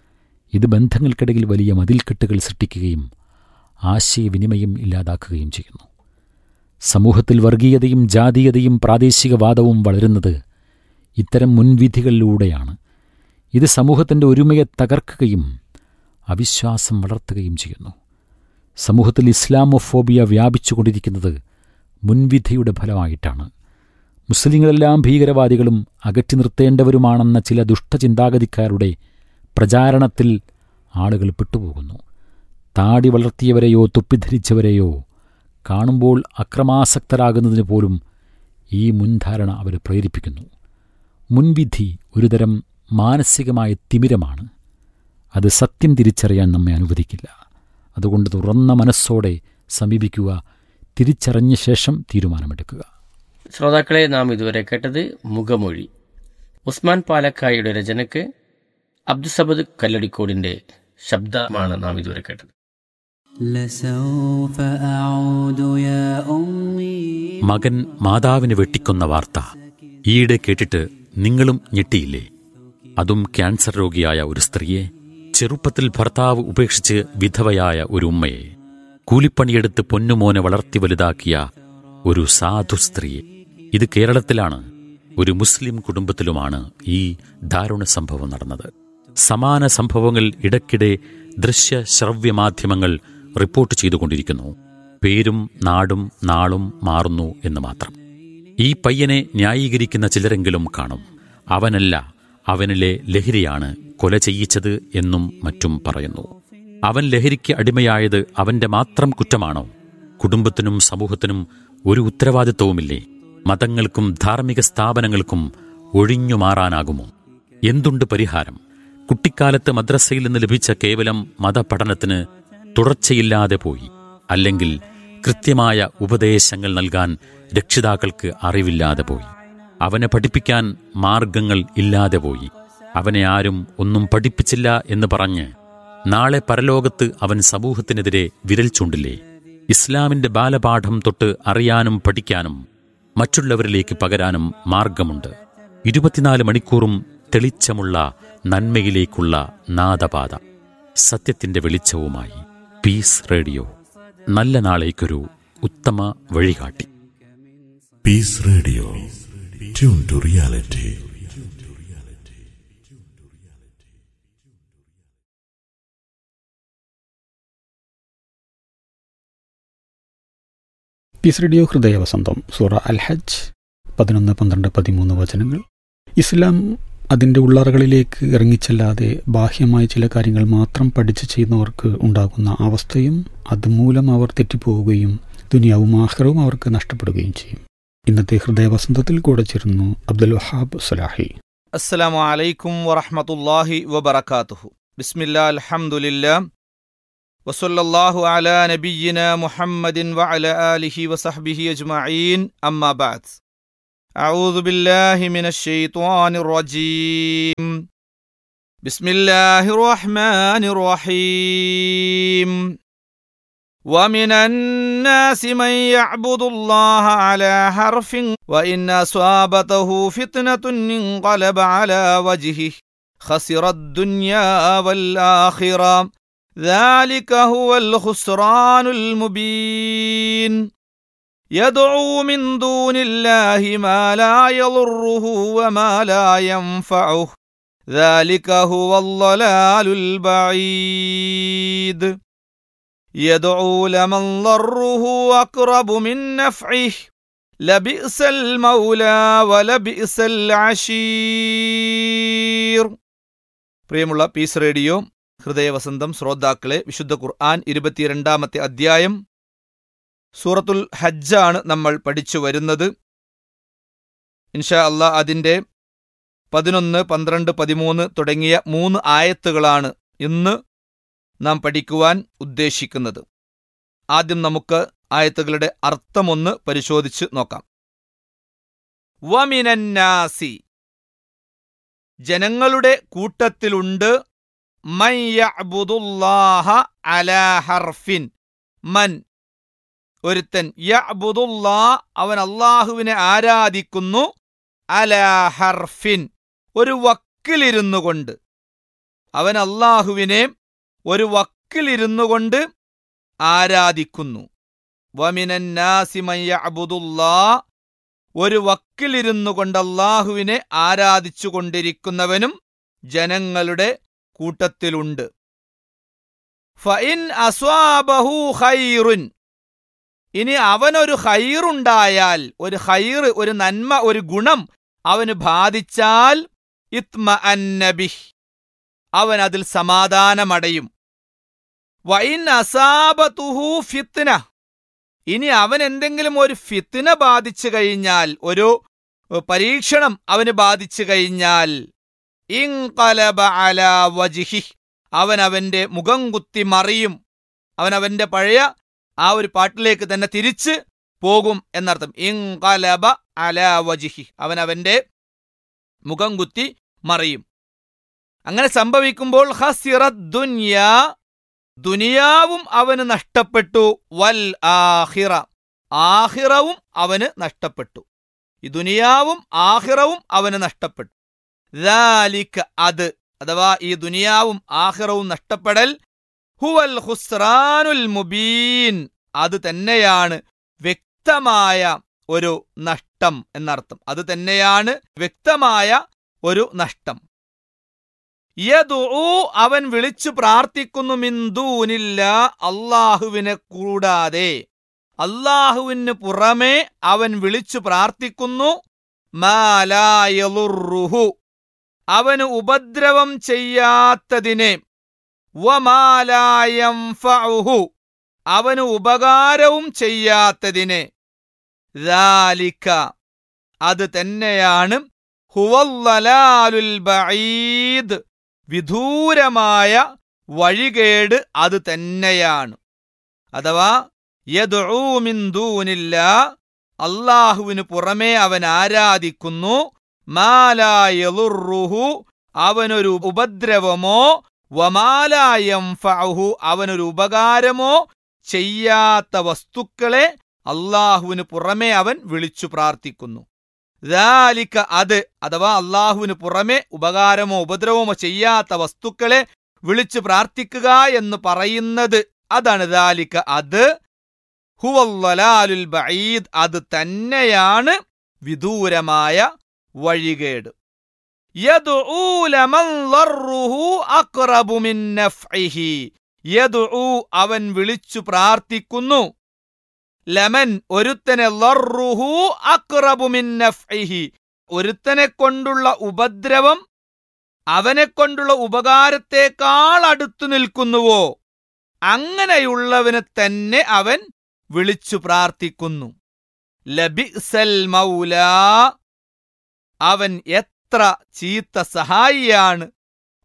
ഇത് ബന്ധങ്ങൾക്കിടയിൽ വലിയ മതിൽക്കെട്ടുകൾ സൃഷ്ടിക്കുകയും ആശയവിനിമയം ഇല്ലാതാക്കുകയും ചെയ്യുന്നു സമൂഹത്തിൽ വർഗീയതയും ജാതീയതയും പ്രാദേശികവാദവും വളരുന്നത് ഇത്തരം മുൻവിധികളിലൂടെയാണ് ഇത് സമൂഹത്തിൻ്റെ ഒരുമയെ തകർക്കുകയും അവിശ്വാസം വളർത്തുകയും ചെയ്യുന്നു സമൂഹത്തിൽ ഇസ്ലാമോഫോബിയ വ്യാപിച്ചുകൊണ്ടിരിക്കുന്നത് മുൻവിധിയുടെ ഫലമായിട്ടാണ് മുസ്ലിങ്ങളെല്ലാം ഭീകരവാദികളും അകറ്റി നിർത്തേണ്ടവരുമാണെന്ന ചില ദുഷ്ടചിന്താഗതിക്കാരുടെ പ്രചാരണത്തിൽ ആളുകൾ പെട്ടുപോകുന്നു താടി വളർത്തിയവരെയോ തുപ്പിധരിച്ചവരെയോ കാണുമ്പോൾ അക്രമാസക്തരാകുന്നതിന് പോലും ഈ മുൻധാരണ അവരെ പ്രേരിപ്പിക്കുന്നു മുൻവിധി ഒരുതരം മാനസികമായ തിമിരമാണ് അത് സത്യം തിരിച്ചറിയാൻ നമ്മെ അനുവദിക്കില്ല അതുകൊണ്ട് തുറന്ന മനസ്സോടെ സമീപിക്കുക തിരിച്ചറിഞ്ഞ ശേഷം തീരുമാനമെടുക്കുക ശ്രോതാക്കളെ നാം ഇതുവരെ കേട്ടത് മുഖമൊഴി ഉസ്മാൻ പാലക്കായുടെ രചനയ്ക്ക് അബ്ദുസബദ് കല്ലടിക്കോടിന്റെ ശബ്ദമാണ് നാം ഇതുവരെ കേട്ടത് لسوف أعود يا أمي മകൻ മാതാവിനെ വെട്ടിക്കൊന്ന വാർത്ത ഈയിടെ കേട്ടിട്ട് നിങ്ങളും ഞെട്ടിയില്ലേ അതും ക്യാൻസർ രോഗിയായ ഒരു സ്ത്രീയെ ചെറുപ്പത്തിൽ ഭർത്താവ് ഉപേക്ഷിച്ച് വിധവയായ ഒരു ഉമ്മയെ കൂലിപ്പണിയെടുത്ത് പൊന്നുമോനെ വളർത്തി വലുതാക്കിയ ഒരു സാധു സ്ത്രീയെ ഇത് കേരളത്തിലാണ് ഒരു മുസ്ലിം കുടുംബത്തിലുമാണ് ഈ ദാരുണ സംഭവം നടന്നത് സമാന സംഭവങ്ങൾ ഇടയ്ക്കിടെ ദൃശ്യ ശ്രവ്യ മാധ്യമങ്ങൾ റിപ്പോർട്ട് ചെയ്തുകൊണ്ടിരിക്കുന്നു പേരും നാടും നാളും മാറുന്നു എന്ന് മാത്രം ഈ പയ്യനെ ന്യായീകരിക്കുന്ന ചിലരെങ്കിലും കാണും അവനല്ല അവനിലെ ലഹരിയാണ് കൊല ചെയ്യിച്ചത് എന്നും മറ്റും പറയുന്നു അവൻ ലഹരിക്ക് അടിമയായത് അവന്റെ മാത്രം കുറ്റമാണോ കുടുംബത്തിനും സമൂഹത്തിനും ഒരു ഉത്തരവാദിത്വവുമില്ലേ മതങ്ങൾക്കും ധാർമ്മിക സ്ഥാപനങ്ങൾക്കും ഒഴിഞ്ഞു മാറാനാകുമോ എന്തുണ്ട് പരിഹാരം കുട്ടിക്കാലത്ത് മദ്രസയിൽ നിന്ന് ലഭിച്ച കേവലം മതപഠനത്തിന് തുടർച്ചയില്ലാതെ പോയി അല്ലെങ്കിൽ കൃത്യമായ ഉപദേശങ്ങൾ നൽകാൻ രക്ഷിതാക്കൾക്ക് അറിവില്ലാതെ പോയി അവനെ പഠിപ്പിക്കാൻ മാർഗങ്ങൾ ഇല്ലാതെ പോയി അവനെ ആരും ഒന്നും പഠിപ്പിച്ചില്ല എന്ന് പറഞ്ഞ് നാളെ പരലോകത്ത് അവൻ സമൂഹത്തിനെതിരെ വിരൽ ചൂണ്ടില്ലേ ഇസ്ലാമിന്റെ ബാലപാഠം തൊട്ട് അറിയാനും പഠിക്കാനും മറ്റുള്ളവരിലേക്ക് പകരാനും മാർഗമുണ്ട് ഇരുപത്തിനാല് മണിക്കൂറും തെളിച്ചമുള്ള നന്മയിലേക്കുള്ള നാദപാത സത്യത്തിന്റെ വെളിച്ചവുമായി പീസ് റേഡിയോ നല്ല നാളേക്കൊരു ഉത്തമ വഴികാട്ടി Peace Radio. Tune to reality. Peace radio ഹൃദയവസന്തം സൂറ അൽ ഹജ്ജ് പതിനൊന്ന് പന്ത്രണ്ട് പതിമൂന്ന് വചനങ്ങൾ ഇസ്ലാം അതിൻ്റെ ഉള്ളറകളിലേക്ക് ഇറങ്ങിച്ചെല്ലാതെ ബാഹ്യമായ ചില കാര്യങ്ങൾ മാത്രം പഠിച്ച് ചെയ്യുന്നവർക്ക് ഉണ്ടാകുന്ന അവസ്ഥയും അതുമൂലം അവർ തെറ്റിപ്പോവുകയും ദുനിയാവും ആഹ്റവും അവർക്ക് നഷ്ടപ്പെടുകയും ചെയ്യും ഇന്നത്തെ ഹൃദയവസന്തത്തിൽ കൂടെ ചേരുന്നു അബ്ദുൽ വഹാബ് സലാഹി അസ്സലാമു അലൈക്കും വറഹ്മത്തുള്ളാഹി വബറകാതുഹു بسم الله الحمد لله وصلى الله على نبينا محمد وعلى آله وصحبه أجمعين أما بعد أعوذ بالله من الشيطان الرجيم بسم الله الرحمن الرحيم ومن الناس من يعبد الله على حرف وإن أصابته فتنة انقلب على وجهه خسر الدنيا والآخرة ذلك هو الخسران المبين يدعو من دون الله ما لا يضره وما لا ينفعه ذلك هو الضلال البعيد يدعو لمن ضره أقرب من نفعه لبئس المولى ولبئس العشير പ്രിയമുള്ള പീസ് റേഡിയോ ഹൃദയവസന്തം ശ്രോതാക്കളെ വിശുദ്ധ ഖുർആൻ ഇരുപത്തിരണ്ടാമത്തെ അധ്യായം സൂറത്തുൽ ഹജ്ജാണ് നമ്മൾ പഠിച്ചു വരുന്നത് ഇൻഷാ അള്ളാ അതിൻ്റെ പതിനൊന്ന് പന്ത്രണ്ട് പതിമൂന്ന് തുടങ്ങിയ മൂന്ന് ആയത്തുകളാണ് ഇന്ന് നാം പഠിക്കുവാൻ ഉദ്ദേശിക്കുന്നത് ആദ്യം നമുക്ക് ആയത്തുകളുടെ അർത്ഥമൊന്ന് പരിശോധിച്ച് നോക്കാം വമിനന്നാസി ജനങ്ങളുടെ കൂട്ടത്തിലുണ്ട് മൻ യഅ്ബുദുല്ലാഹ അലാ ഹർഫിൻ മൻ ഒരുത്തൻ യഅ്ബുദുല്ലാ അവൻ അള്ളാഹുവിനെ ആരാധിക്കുന്നു അലാ ഹർഫിൻ ഒരു വക്കിലിരുന്നു കൊണ്ട് അവൻ അള്ളാഹുവിനെ ഒരു വക്കിലിരുന്നു കൊണ്ട് ആരാധിക്കുന്നു വമിനന്നാസി മൻ യഅ്ബുദുല്ലാ ഒരു വക്കിലിരുന്നു കൊണ്ട് അള്ളാഹുവിനെ ആരാധിച്ചു കൊണ്ടിരിക്കുന്നവനും ജനങ്ങളുടെ കൂട്ടത്തിലുണ്ട് ഫഇൻ അസ്വാബഹു ഖൈറുൻ ഇനി അവനൊരു ഹൈറുണ്ടായാൽ ഒരു ഹൈറ് ഒരു നന്മ ഒരു ഗുണം അവന് ബാധിച്ചാൽ ഇത്മ അന്നബിഹ് അവൻ അതിൽ സമാധാനമടയും വൈൻ അസാബതുഹു ഫിത്ന ഇനി അവൻ എന്തെങ്കിലും ഒരു ഫിത്ന ബാധിച്ചു കഴിഞ്ഞാൽ ഒരു പരീക്ഷണം അവന് ബാധിച്ചു കഴിഞ്ഞാൽ ഇൻകലബ അല വജിഹി അവൻ അവന്റെ മുഖം കുത്തി മറിയും അവൻ അവന്റെ പഴയ ആ ഒരു പാട്ടിലേക്ക് തന്നെ തിരിച്ച് പോകും എന്നർത്ഥം ഇൻകലബ അല വജിഹി അവൻ അവന്റെ മുഖം കുത്തി മറിയും അങ്ങനെ സംഭവിക്കുമ്പോൾ ഹസിറത് ദുനിയാ ദുനിയാവും അവന് നഷ്ടപ്പെട്ടു വൽ ആഹിറ ആഹിറവും അവന് നഷ്ടപ്പെട്ടു ഈ ദുനിയാവും ആഹിറവും അവന് നഷ്ടപ്പെട്ടു ദാലിക അത് അഥവാ ഈ ദുനിയാവും ആഹിറവും നഷ്ടപ്പെടൽ ഹുവൽ ഹുസ്റാനുൽ മുബീൻ അത് തന്നെയാണ് വ്യക്തമായ ഒരു നഷ്ടം എന്നർത്ഥം അത് തന്നെയാണ് വ്യക്തമായ ഒരു നഷ്ടം യദുഊ അവൻ വിളിച്ചു പ്രാർത്ഥിക്കുന്നു മിന്ദൂനില്ല അള്ളാഹുവിനെ കൂടാതെ അള്ളാഹുവിന് പുറമെ അവൻ വിളിച്ചു പ്രാർത്ഥിക്കുന്നു മാലായലുറുഹു അവന് ഉപദ്രവം ചെയ്യാത്തതിനെ വമാലായം ഫഉഹു അവന് ഉപകാരവും ചെയ്യാത്തതിനെ ദാലിക അത് തന്നെയാണ് ഹുവല്ലലാലുൽ ബഈദ് വിദൂരമായ വഴികേട് അത് തന്നെയാണ് അഥവാ യദൂമിന്ദൂനില്ല അള്ളാഹുവിന് പുറമേ അവൻ ആരാധിക്കുന്നു മാലായലുറുഹു അവനൊരു ഉപദ്രവമോ വമാലായം ഫഹു അവനൊരു ഉപകാരമോ ചെയ്യാത്ത വസ്തുക്കളെ അള്ളാഹുവിന് പുറമേ അവൻ വിളിച്ചു പ്രാർത്ഥിക്കുന്നു ദാലിക്ക അത് അഥവാ അള്ളാഹുവിന് പുറമെ ഉപകാരമോ ഉപദ്രവമോ ചെയ്യാത്ത വസ്തുക്കളെ വിളിച്ചു പ്രാർത്ഥിക്കുക എന്ന് പറയുന്നത് അതാണ് ദാലിക്ക അത് ഹുവല്ലാലുൽ ബഈദ് അത് തന്നെയാണ് വിദൂരമായ വഴികേട് യദ്ഉ ലമൻ ളർറുഹു അഖ്റബു മിൻ നഫ്ഇഹി യദ്ഉ അവൻ വിളിച്ചു പ്രാർത്ഥിക്കുന്നു ലമൻ ഒരുത്തനെ ലർറുഹു അഖ്റബു മിൻ നഫ്ഇഹി ഒരുത്തനെ കൊണ്ടുള്ള ഉപദ്രവം അവനെ കൊണ്ടുള്ള ഉപകാരത്തെക്കാൾ അടുത്തു നിൽക്കുന്നുവോ അങ്ങനെയുള്ളവനെ തന്നെ അവൻ വിളിച്ചു പ്രാർത്ഥിക്കുന്നു ലബിസൽ മൗല അവൻ എത്ര ചീത്ത സഹായിയാണ്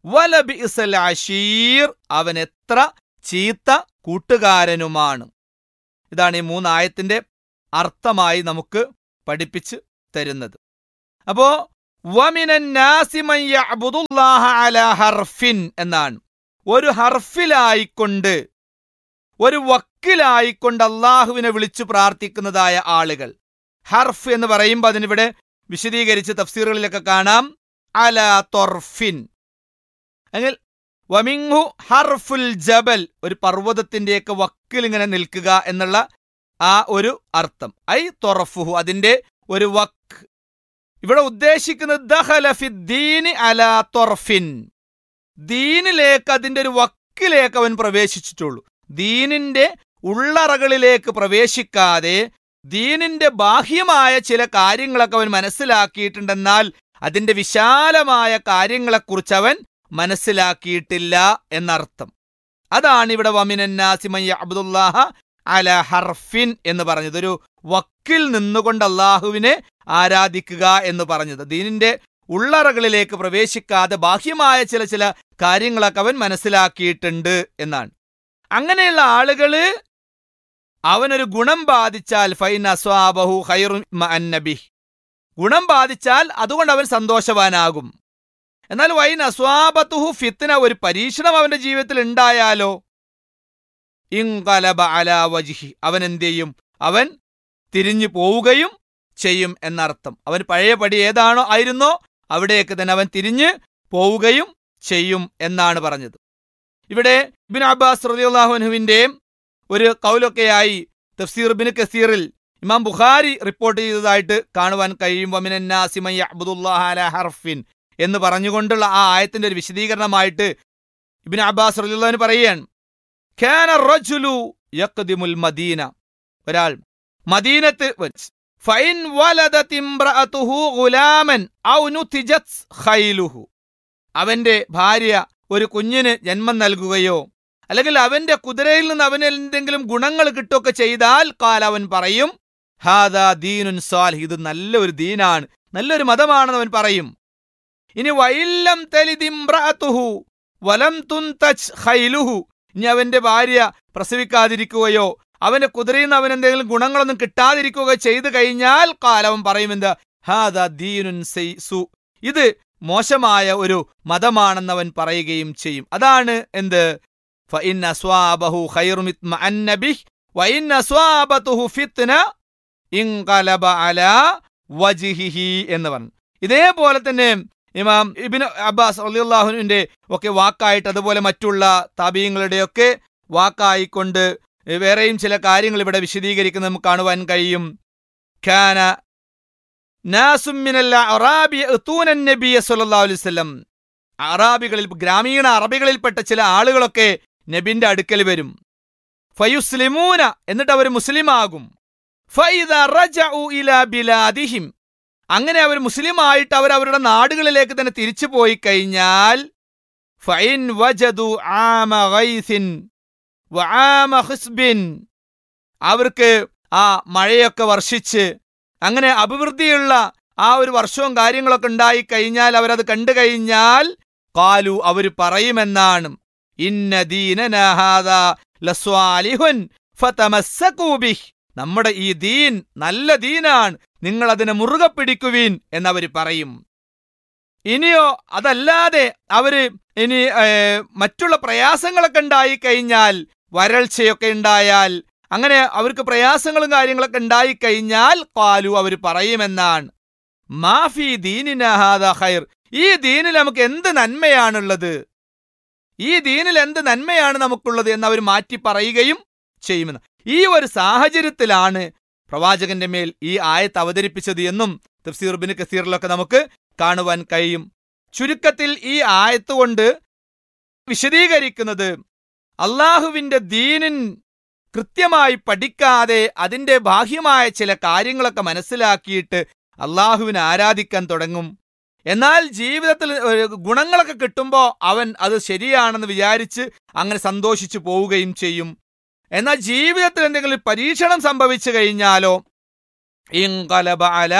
വലബിഇസൽ അഷീർ അവൻ എത്ര ചീത്ത കൂട്ടുകാരനുമാണ് ഇതാണ് ഈ മൂന്നായത്തിന്റെ അർത്ഥമായി നമുക്ക് പഠിപ്പിച്ച് തരുന്നത് അപ്പോ വമിനന്നാസി മൻ യഅ്ബുദുല്ലാഹ അലാ ഹർഫിൻ എന്നാണ് ഒരു ഹർഫിലായിക്കൊണ്ട് ഒരു വക്കിലായിക്കൊണ്ട് അള്ളാഹുവിനെ വിളിച്ചു പ്രാർത്ഥിക്കുന്നതായ ആളുകൾ ഹർഫ് എന്ന് പറയുമ്പോൾ അതിനിവിടെ വിശദീകരിച്ച് തഫ്സീറുകളിലൊക്കെ കാണാം അല തൊർഫിൻ അങ്ങനെ വമിങ്ങു ഹർഫുൽ ജബൽ ഒരു പർവ്വതത്തിന്റെയൊക്കെ വക്കിൽ ഇങ്ങനെ നിൽക്കുക എന്നുള്ള ആ ഒരു അർത്ഥം ഐ തൊറഫുഹു അതിന്റെ ഒരു വക്ക് ഇവിടെ ഉദ്ദേശിക്കുന്നത് ദഖല ഫി ദീനി അല തൊർഫിൻ ദീനിലേക്ക് അതിന്റെ ഒരു വക്കിലേക്ക് അവൻ പ്രവേശിച്ചിട്ടുള്ളൂ ദീനിന്റെ ഉള്ളറകളിലേക്ക് പ്രവേശിക്കാതെ ദീനിന്റെ ബാഹ്യമായ ചില കാര്യങ്ങളൊക്കെ അവൻ മനസ്സിലാക്കിയിട്ടുണ്ടെന്നാൽ അതിന്റെ വിശാലമായ കാര്യങ്ങളെക്കുറിച്ച് അവൻ മനസ്സിലാക്കിയിട്ടില്ല എന്നർത്ഥം അതാണ് ഇവിടെ വമിനന്നാസിമയ്യ അബ്ദുല്ലാഹ അല ഹർഫിൻ എന്ന് പറഞ്ഞത് ഒരു വക്കിൽ നിന്നുകൊണ്ട് അള്ളാഹുവിനെ ആരാധിക്കുക എന്ന് പറഞ്ഞത് ദീനിന്റെ ഉള്ളറകളിലേക്ക് പ്രവേശിക്കാതെ ബാഹ്യമായ ചില ചില കാര്യങ്ങളൊക്കെ അവൻ മനസ്സിലാക്കിയിട്ടുണ്ട് എന്നാണ് അങ്ങനെയുള്ള ആളുകള് അവനൊരു ഗുണം ബാധിച്ചാൽ ഫൈൻ അസ്വാബഹു ഖൈറുൻ അന്നബി ഗുണം ബാധിച്ചാൽ അതുകൊണ്ട് അവൻ സന്തോഷവാനാകും എന്നാൽ വൈൻ അസ്വാബത്തുഹു ഫിത്ന ഒരു പരീക്ഷണം അവന്റെ ജീവിതത്തിൽ ഉണ്ടായാലോ ഇൻകലബ അല വജിഹി അവൻ എന്ത് ചെയ്യും അവൻ തിരിഞ്ഞു പോവുകയും ചെയ്യും എന്നർത്ഥം അവൻ പഴയ പടി ഏതാണോ ആയിരുന്നോ അവിടേക്ക് തന്നെ അവൻ തിരിഞ്ഞ് പോവുകയും ചെയ്യും എന്നാണ് പറഞ്ഞത് ഇവിടെ ഇബിൻ അബ്ബാസ് റളിയല്ലാഹുവിന്റെ ഒരു കൗലൊക്കെയായി തഫ്സീർ ബിൻ കസീറിൽ ഇമാം ബുഖാരി റിപ്പോർട്ട് ചെയ്തതായിട്ട് കാണുവാൻ കഴിയും വമിനന്നാസിമയ്യ അബ്ദുല്ലാഹ അല ഹർഫിൻ എന്ന് പറഞ്ഞുകൊണ്ടുള്ള ആ ആയത്തിന്റെ ഒരു വിശദീകരണമായിട്ട് ഇബിൻ അബ്ബാസ് റളിയല്ലാഹു പറയുകയാണ് ഖാന റജുലു യഖ്ദിമുൽ മദീന ഒരാൾ മദീനത്ത് വെച്ച് ഫൈൻ വലദത് ഇംറഅതുഹു ഗുലാമൻ ഔ നുതിജത് ഖൈലുഹു അവന്റെ ഭാര്യ ഒരു കുഞ്ഞിന് ജന്മം നൽകുകയോ അല്ലെങ്കിൽ അവന്റെ കുതിരയിൽ നിന്ന് അവന് എന്തെങ്കിലും ഗുണങ്ങൾ കിട്ടുകയൊക്കെ ചെയ്താൽ കാൽ അവൻ പറയും ഹാദാ ദീനുൻ സാലിഹ് ഇത് നല്ലൊരു ദീനാണ് നല്ലൊരു മതമാണെന്ന് അവൻ പറയും ഇനി വൈല്ലം തലിദിംറഅതുഹു വലം തുൻതജ് ഖൈലുഹു ഇനി അവന്റെ ഭാര്യ പ്രസവിക്കാതിരിക്കുകയോ അവന്റെ കുതിരയിൽ നിന്ന് അവൻ എന്തെങ്കിലും ഗുണങ്ങളൊന്നും കിട്ടാതിരിക്കുകയോ ചെയ്തു കഴിഞ്ഞാൽ കാലവൻ പറയുമെന്ത് ഹാദാ ദീനുൻ സു ഇത് മോശമായ ഒരു മതമാണെന്ന് അവൻ പറയുകയും ചെയ്യും അതാണ് എന്ത് ഫഇൻ അസ്വാബഹു ഖൈറും ഇത്മഅന്ന ബിഹ് വഇൻ അസ്വാബതുഹു ഫിത്ന ഇൻഖലബ അലാ വജ്ഹിഹി എന്ന് പറഞ്ഞു ഇതേപോലെ തന്നെ ഇമാം ഇബിൻ അബ്ബാസ് റളിയല്ലാഹുവിന്റെ ഒക്കെ വാക്കായിട്ട് അതുപോലെ മറ്റുള്ള താബീയങ്ങളുടെയൊക്കെ വാക്കായിക്കൊണ്ട് വേറെയും ചില കാര്യങ്ങൾ ഇവിടെ വിശദീകരിക്കുന്നത് നമുക്ക് കാണുവാൻ കഴിയും ഖാന നാസും മിനൽ അറാബി യഅ്തൂന നബിയ സല്ലല്ലാഹു അലൈഹി വസല്ലം അറാബികളിൽ ഗ്രാമീണ അറബികളിൽപ്പെട്ട ചില ആളുകളൊക്കെ നബിന്റെ അടുക്കൽ വരും ഫയുസ്ലിമൂന എന്നിട്ട് അവർ മുസ്ലിമാകും ഫൈദ റജഉ ഇലാ ബിലാദിഹിം അങ്ങനെ അവർ മുസ്ലിം ആയിട്ട് അവർ അവരുടെ നാടുകളിലേക്ക് തന്നെ തിരിച്ചു പോയി കഴിഞ്ഞാൽ ഫൈൻ വജദു ആമ ഗൈസിൻ വആമ ഖിസ്ബിൻ അവർക്ക് ആ മഴയൊക്കെ വർഷിച്ച് അങ്ങനെ അഭിവൃദ്ധിയുള്ള ആ ഒരു വർഷവും കാര്യങ്ങളൊക്കെ ഉണ്ടായി കഴിഞ്ഞാൽ അവരത് കണ്ടു കഴിഞ്ഞാൽ കാലു അവർ പറയുമെന്നാണ് ഇന്ന ദീനനാഹാദ ലസ്വാലിഹുൻ ഫതമസ്സകൂ ബിഹ് നമ്മുടെ ഈ ദീൻ നല്ല ദീനാണ് നിങ്ങൾ അതിനെ മുറുകെ പിടിക്കുവീൻ എന്നവർ പറയും ഇനിയോ അതല്ലാതെ അവര് ഇനി ഏർ, മറ്റുള്ള പ്രയാസങ്ങളൊക്കെ ഉണ്ടായി കഴിഞ്ഞാൽ വരൾച്ചയൊക്കെ ഉണ്ടായാൽ അങ്ങനെ അവർക്ക് പ്രയാസങ്ങളും കാര്യങ്ങളൊക്കെ ഉണ്ടായി കഴിഞ്ഞാൽ കാലു അവർ പറയുമെന്നാണ് മാഫി ദീനിനഹാദ ഖൈർ ഈ ദീനിൽ നമുക്ക് എന്ത് നന്മയാണുള്ളത് ഈ ദീനിൽ എന്ത് നന്മയാണ് നമുക്കുള്ളത് എന്ന് അവർ മാറ്റി പറയുകയും ചെയ്യുമെന്ന് ഈ ഒരു സാഹചര്യത്തിലാണ് പ്രവാചകന്റെ മേൽ ഈ ആയത്ത് അവതരിപ്പിച്ചത് എന്നും തഫ്സീർ ബിൻ കസീറിലൊക്കെ നമുക്ക് കാണുവാൻ കഴിയും ചുരുക്കത്തിൽ ഈ ആയത്ത് കൊണ്ട് വിശദീകരിക്കുന്നത് അള്ളാഹുവിന്റെ ദീനിൻ കൃത്യമായി പഠിക്കാതെ അതിന്റെ ബാഹ്യമായ ചില കാര്യങ്ങളൊക്കെ മനസ്സിലാക്കിയിട്ട് അള്ളാഹുവിനെ ആരാധിക്കാൻ തുടങ്ങും എന്നാൽ ജീവിതത്തിൽ ഒരു ഗുണങ്ങളൊക്കെ കിട്ടുമ്പോൾ അവൻ അത് ശരിയാണെന്ന് വിചാരിച്ച് അങ്ങനെ സന്തോഷിച്ചു പോവുകയും ചെയ്യും എന്നാൽ ജീവിതത്തിൽ എന്തെങ്കിലും പരീക്ഷണം സംഭവിച്ചു കഴിഞ്ഞാലോ ഇൻകലബ അല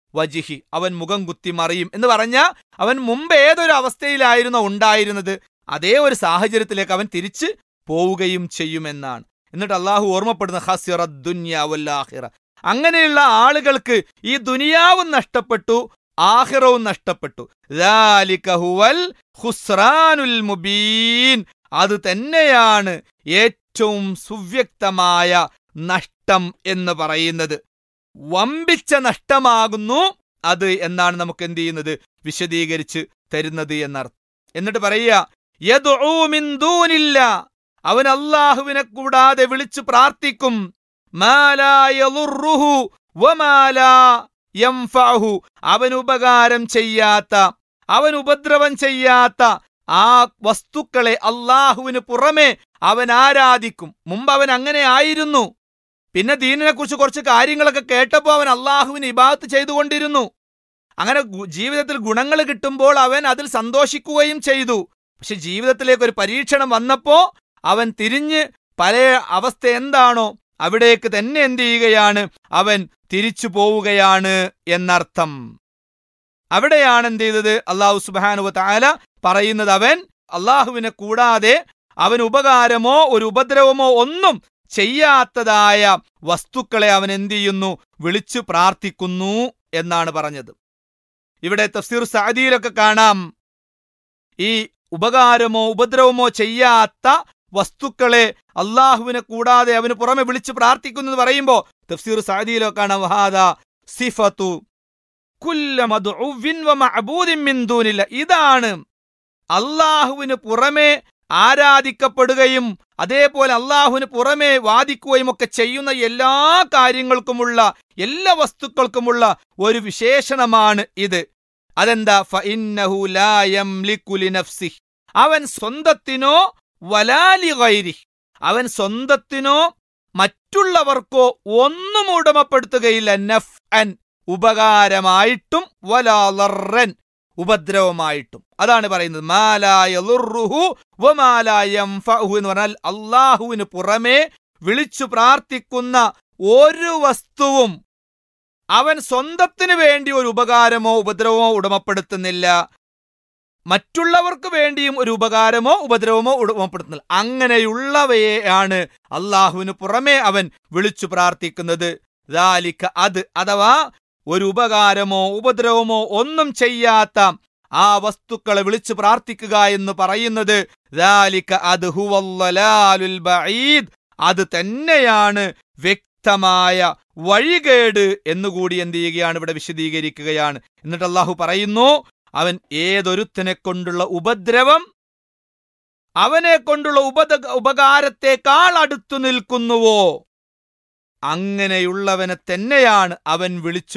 വജിഹി അവൻ മുഖം കുത്തി മറിയും എന്ന് പറഞ്ഞ അവൻ മുമ്പ് ഏതൊരു അവസ്ഥയിലായിരുന്നോ ഉണ്ടായിരുന്നത് അതേ ഒരു സാഹചര്യത്തിലേക്ക് അവൻ തിരിച്ച് പോവുകയും ചെയ്യുമെന്നാണ് എന്നിട്ട് അള്ളാഹു ഓർമ്മപ്പെടുന്ന ഹസിറ ദുന്യാവല്ലാഹിറ അങ്ങനെയുള്ള ആളുകൾക്ക് ഈ ദുനിയാവും നഷ്ടപ്പെട്ടു ആഹിറവും നഷ്ടപ്പെട്ടു ذَلِكَ ഹുവൽ ഖുസ്റാനുൽ മുബീൻ അത് തന്നെയാണ് ഏറ്റവും സുവ്യക്തമായ നഷ്ടം എന്ന് പറയുന്നത് വമ്പിച്ച നഷ്ടമാകുന്നു അത് എന്നാണ് നമുക്ക് എന്ത് ചെയ്യുന്നത് വിശദീകരിച്ച് തരുന്നത് എന്നർത്ഥം എന്നിട്ട് പറയുക യദ്ഉ മിൻ ദൂനില്ല അവൻ അള്ളാഹുവിനെ കൂടാതെ വിളിച്ചു പ്രാർത്ഥിക്കും മാലാ യളുറുഹു വമാലാ യംഫഅഹു അവൻ ഉപകാരം ചെയ്യാത്ത അവൻ ഉപദ്രവം ചെയ്യാത്ത ആ വസ്തുക്കളെ അള്ളാഹുവിന് പുറമെ അവൻ ആരാധിക്കും മുമ്പ് അവൻ അങ്ങനെ ആയിരുന്നു പിന്നെ ദീനിനെ കുറിച്ച് കുറച്ച് കാര്യങ്ങളൊക്കെ കേട്ടപ്പോൾ അവൻ അള്ളാഹുവിന് ഇബാത്ത് ചെയ്തുകൊണ്ടിരുന്നു അങ്ങനെ ഗു- ജീവിതത്തിൽ ഗുണങ്ങൾ കിട്ടുമ്പോൾ അവൻ അതിൽ സന്തോഷിക്കുകയും ചെയ്തു പക്ഷെ ജീവിതത്തിലേക്ക് ഒരു പരീക്ഷണം വന്നപ്പോ അവൻ തിരിഞ്ഞ് പല അവസ്ഥ എന്താണോ അവിടേക്ക് തന്നെ എന്ത് ചെയ്യുകയാണ് അവൻ തിരിച്ചു പോവുകയാണ് എന്നർത്ഥം അവിടെയാണ് എന്ത് ചെയ്തത് അള്ളാഹു സുബാനുവ താല പറയുന്നത് അവൻ അള്ളാഹുവിനെ കൂടാതെ അവൻ ഉപകാരമോ ഒരു ഉപദ്രവമോ ഒന്നും ചെയ്യാത്തതായ വസ്തുക്കളെ അവൻ എന്ത് ചെയ്യുന്നു വിളിച്ചു പ്രാർത്ഥിക്കുന്നു എന്നാണ് പറഞ്ഞത് ഇവിടെ തഫ്സീർ സാദിയിലൊക്കെ കാണാം ഈ ഉപകാരമോ ഉപദ്രവമോ ചെയ്യാത്ത വസ്തുക്കളെ അള്ളാഹുവിനെ കൂടാതെ അവന് പുറമെ വിളിച്ച് പ്രാർത്ഥിക്കുന്നു എന്ന് പറയുമ്പോ തഫ്സീർ സാദിയിലൊക്കെ കാണാം വഹാദ സിഫത്തു കുല്ല മദ്ഉവിൻ വ മഅബൂദിൻ മിൻ ദൂനില്ല ഇതാണ് അള്ളാഹുവിന് പുറമെ ആരാധിക്കപ്പെടുകയും അതേപോലെ അള്ളാഹുവിന് പുറമെ വാദിക്കുകയും ഒക്കെ ചെയ്യുന്ന എല്ലാ കാര്യങ്ങൾക്കുമുള്ള എല്ലാ വസ്തുക്കൾക്കുമുള്ള ഒരു വിശേഷണമാണ് ഇത് അതെന്താ ഫഇന്നഹു ലാ യംലികു ലിനഫ്സിഹ് അവൻ സ്വന്തത്തിനോ വലാലി ഗൈരിഹ് അവൻ സ്വന്തത്തിനോ മറ്റുള്ളവർക്കോ ഒന്നും ഉടമപ്പെടുത്തുകയില്ല നഫ് അൻ ഉപകാരമായിട്ടും വലാലറൻ ഉപദ്രവമായിട്ടും അതാണ് പറയുന്നത് മാലായ ലുർറുഹു വമാലായം ഫഹു എന്ന് പറഞ്ഞാൽ അള്ളാഹുവിന് പുറമെ വിളിച്ചു പ്രാർത്ഥിക്കുന്ന ഒരു വസ്തുവും അവൻ സ്വന്തത്തിനു വേണ്ടി ഒരു ഉപകാരമോ ഉപദ്രവമോ ഉടമപ്പെടുത്തുന്നില്ല മറ്റുള്ളവർക്ക് വേണ്ടിയും ഒരു ഉപകാരമോ ഉപദ്രവമോ ഉടമപ്പെടുത്തുന്നില്ല അങ്ങനെയുള്ളവയെയാണ് അള്ളാഹുവിന് പുറമെ അവൻ വിളിച്ചു പ്രാർത്ഥിക്കുന്നത് ദാലിക്ക അത് അഥവാ ഒരു ഉപകാരമോ ഉപദ്രവമോ ഒന്നും ചെയ്യാത്ത ആ വസ്തുക്കളെ വിളിച്ചു പ്രാർത്ഥിക്കുക എന്ന് പറയുന്നത് ദാലിക്ക അത് ഹുവല്ലലാലുൽ ബഈദ് അത് തന്നെയാണ് വ്യക്തമായ വഴികേട് എന്നുകൂടി എന്ത് ചെയ്യുകയാണ് ഇവിടെ വിശദീകരിക്കുകയാണ് എന്നിട്ട് അള്ളാഹു പറയുന്നു അവൻ ഏതൊരുത്തനെ കൊണ്ടുള്ള ഉപദ്രവം അവനെ കൊണ്ടുള്ള ഉപദ ഉപകാരത്തെക്കാൾ അടുത്തു നിൽക്കുന്നുവോ അങ്ങനെയുള്ളവനെ തന്നെയാണ് അവൻ വിളിച്ചു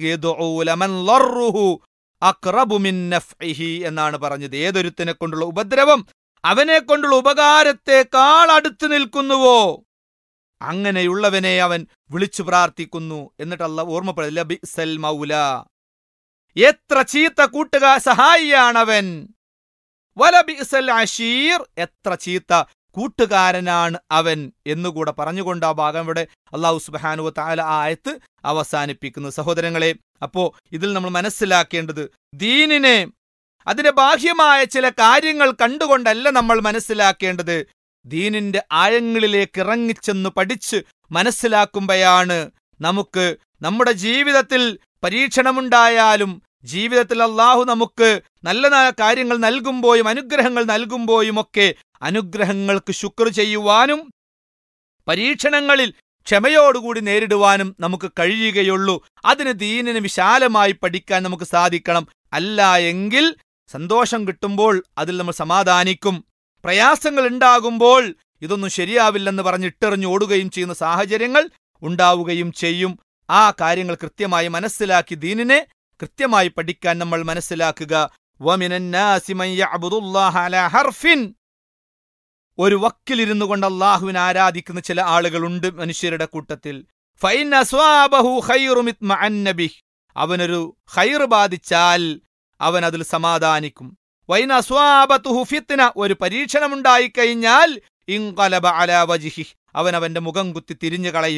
പ്രാർത്ഥിക്കുക എന്നാണ് പറഞ്ഞത് ഏതൊരുത്തനെ കൊണ്ടുള്ള ഉപദ്രവം അവനെ കൊണ്ടുള്ള ഉപകാരത്തെക്കാൾ അടുത്തു നിൽക്കുന്നുവോ അങ്ങനെയുള്ളവനെ അവൻ വിളിച്ചു പ്രാർത്ഥിക്കുന്നു എന്നിട്ട് അല്ല ഓർമ്മപ്പെടുന്നില്ല ബിസൽ മൗല എത്ര ചീത്ത കൂട്ടുകാർ സഹായിയാണവൻ വല ബിസൽ അഷീർ എത്ര ചീത്ത കൂട്ടുകാരനാണ് അവൻ എന്നുകൂടെ പറഞ്ഞുകൊണ്ട് ആ ഭാഗം ഇവിടെ അള്ളാഹു സുബാനു താല ആ ആയത്ത് അവസാനിപ്പിക്കുന്നു സഹോദരങ്ങളെ അപ്പോ ഇതിൽ നമ്മൾ മനസ്സിലാക്കേണ്ടത് ദീനിനെ അതിന്റെ ബാഹ്യമായ ചില കാര്യങ്ങൾ കണ്ടുകൊണ്ടല്ല നമ്മൾ മനസ്സിലാക്കേണ്ടത് ദീനിന്റെ ആഴങ്ങളിലേക്ക് ഇറങ്ങിച്ചെന്ന് പഠിച്ച് മനസ്സിലാക്കുമ്പോഴാണ് നമുക്ക് നമ്മുടെ ജീവിതത്തിൽ പരീക്ഷണമുണ്ടായാലും ജീവിതത്തിൽ അള്ളാഹു നമുക്ക് നല്ല നല്ല കാര്യങ്ങൾ നൽകുമ്പോഴും അനുഗ്രഹങ്ങൾ നൽകുമ്പോഴും ഒക്കെ അനുഗ്രഹങ്ങൾക്ക് ശുക്ർ ചെയ്യുവാനും പരീക്ഷണങ്ങളിൽ ക്ഷമയോടുകൂടി നേരിടുവാനും നമുക്ക് കഴിയുകയുള്ളൂ അതിന് ദീനിന് വിശാലമായി പഠിക്കാൻ നമുക്ക് സാധിക്കണം അല്ല എങ്കിൽ സന്തോഷം കിട്ടുമ്പോൾ അതിൽ നമ്മൾ സമാധാനിക്കും പ്രയാസങ്ങൾ ഉണ്ടാകുമ്പോൾ ഇതൊന്നും ശരിയാവില്ലെന്ന് പറഞ്ഞ് ഇട്ടെറിഞ്ഞ് ഓടുകയും ചെയ്യുന്ന സാഹചര്യങ്ങൾ ഉണ്ടാവുകയും ചെയ്യും ആ കാര്യങ്ങൾ കൃത്യമായി മനസ്സിലാക്കി ദീനിനെ കൃത്യമായി പഠിക്കാൻ നമ്മൾ മനസ്സിലാക്കുക വമിനന്നാസി മൻ യഅ്ബുദുല്ലാഹ അലാ ഹർഫിൻ ഒരു വക്കിലിരുന്നു കൊണ്ട് അള്ളാഹുവിനെ ആരാധിക്കുന്ന ചില ആളുകളുണ്ട് മനുഷ്യരുടെ കൂട്ടത്തിൽ ഫൈൻ അസ്വാബഹു ഖൈറും ഇത്മഅന്ന ബിഹ്. അവനൊരു ഖൈർ ബാധിച്ചാൽ അവൻ അതിൽ സമാധാനിക്കും വൈൻ അസ്വാബത്തുഹു ഫിത്ന ഒരു പരീക്ഷണമുണ്ടായി കഴിഞ്ഞാൽ ഇൻഖലബ അലാ വജിഹി അവൻ അവന്റെ മുഖം കുത്തി തിരിഞ്ഞു കളയും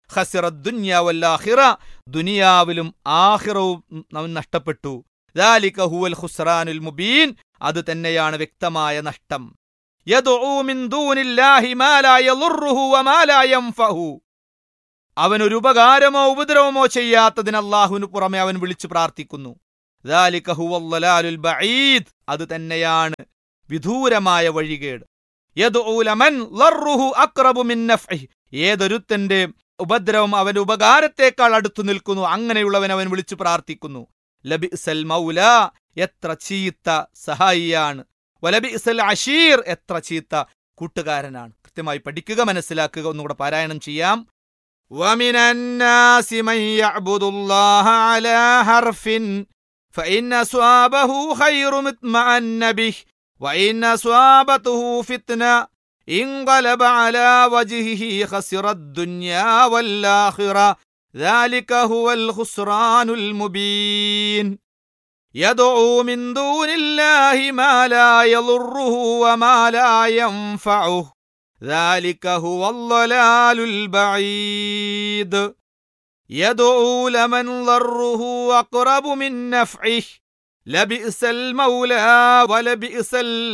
ഖസിറ ദുനിയ വല്ലാഹിറ ദുനിയാവിലും ആഹിറവും അവൻ നഷ്ടപ്പെട്ടു ദാലിക ഹുവൽ ഖുസ്റാനുൽ മുബീൻ അത് തന്നെയാണ് വ്യക്തമായ നഷ്ടം യദ്ഉ മിൻ ദൂനില്ലാഹി മാ ലാ യളുറുഹു വമാ ലാ യൻഫഉഹു അവൻ ഒരു ഉപകാരമോ ഉപദ്രവമോ ചെയ്യാത്തതിന് അള്ളാഹുവിന് പുറമെ അവൻ വിളിച്ചു പ്രാർത്ഥിക്കുന്നു ദാലിക ഹുവൽ ളലാലുൽ ബഈദ് അത് തന്നെയാണ് വിദൂരമായ വഴികേട് യദ്ഉ ലമൻ ലറുഹു അഖ്റബു മിൻ നഫ്ഇഹി ഏതൊരുത്തന്റെ ഉപദ്രവം അവന്റെ ഉപകാരത്തേക്കാൾ അടുത്തു നിൽക്കുന്നു അങ്ങനെയുള്ളവൻ അവൻ വിളിച്ചു പ്രാർത്ഥിക്കുന്നു ലബിസൽ മൗല എത്ര ചീത്ത സഹായിയാണ് വലബിസൽ അഷീർ എത്ര ചീത്ത കൂട്ടുകാരനാണ് കൃത്യമായി പഠിക്കുക മനസ്സിലാക്കുക ഒന്നുകൂടെ പാരായണം ചെയ്യാം ومن الناس من يعبد الله على حرف فإن أصابه خير اطمأن به وإن أصابته فتنة انقلب على وجهه خسر الدنيا والآخرة ذلك هو الخسران المبين يدعو من دون الله ما لا يضره وما لا ينفعه ذلك هو الضلال البعيد يدعو لمن ضره أقرب من نفعه لبئس المولى ولبئس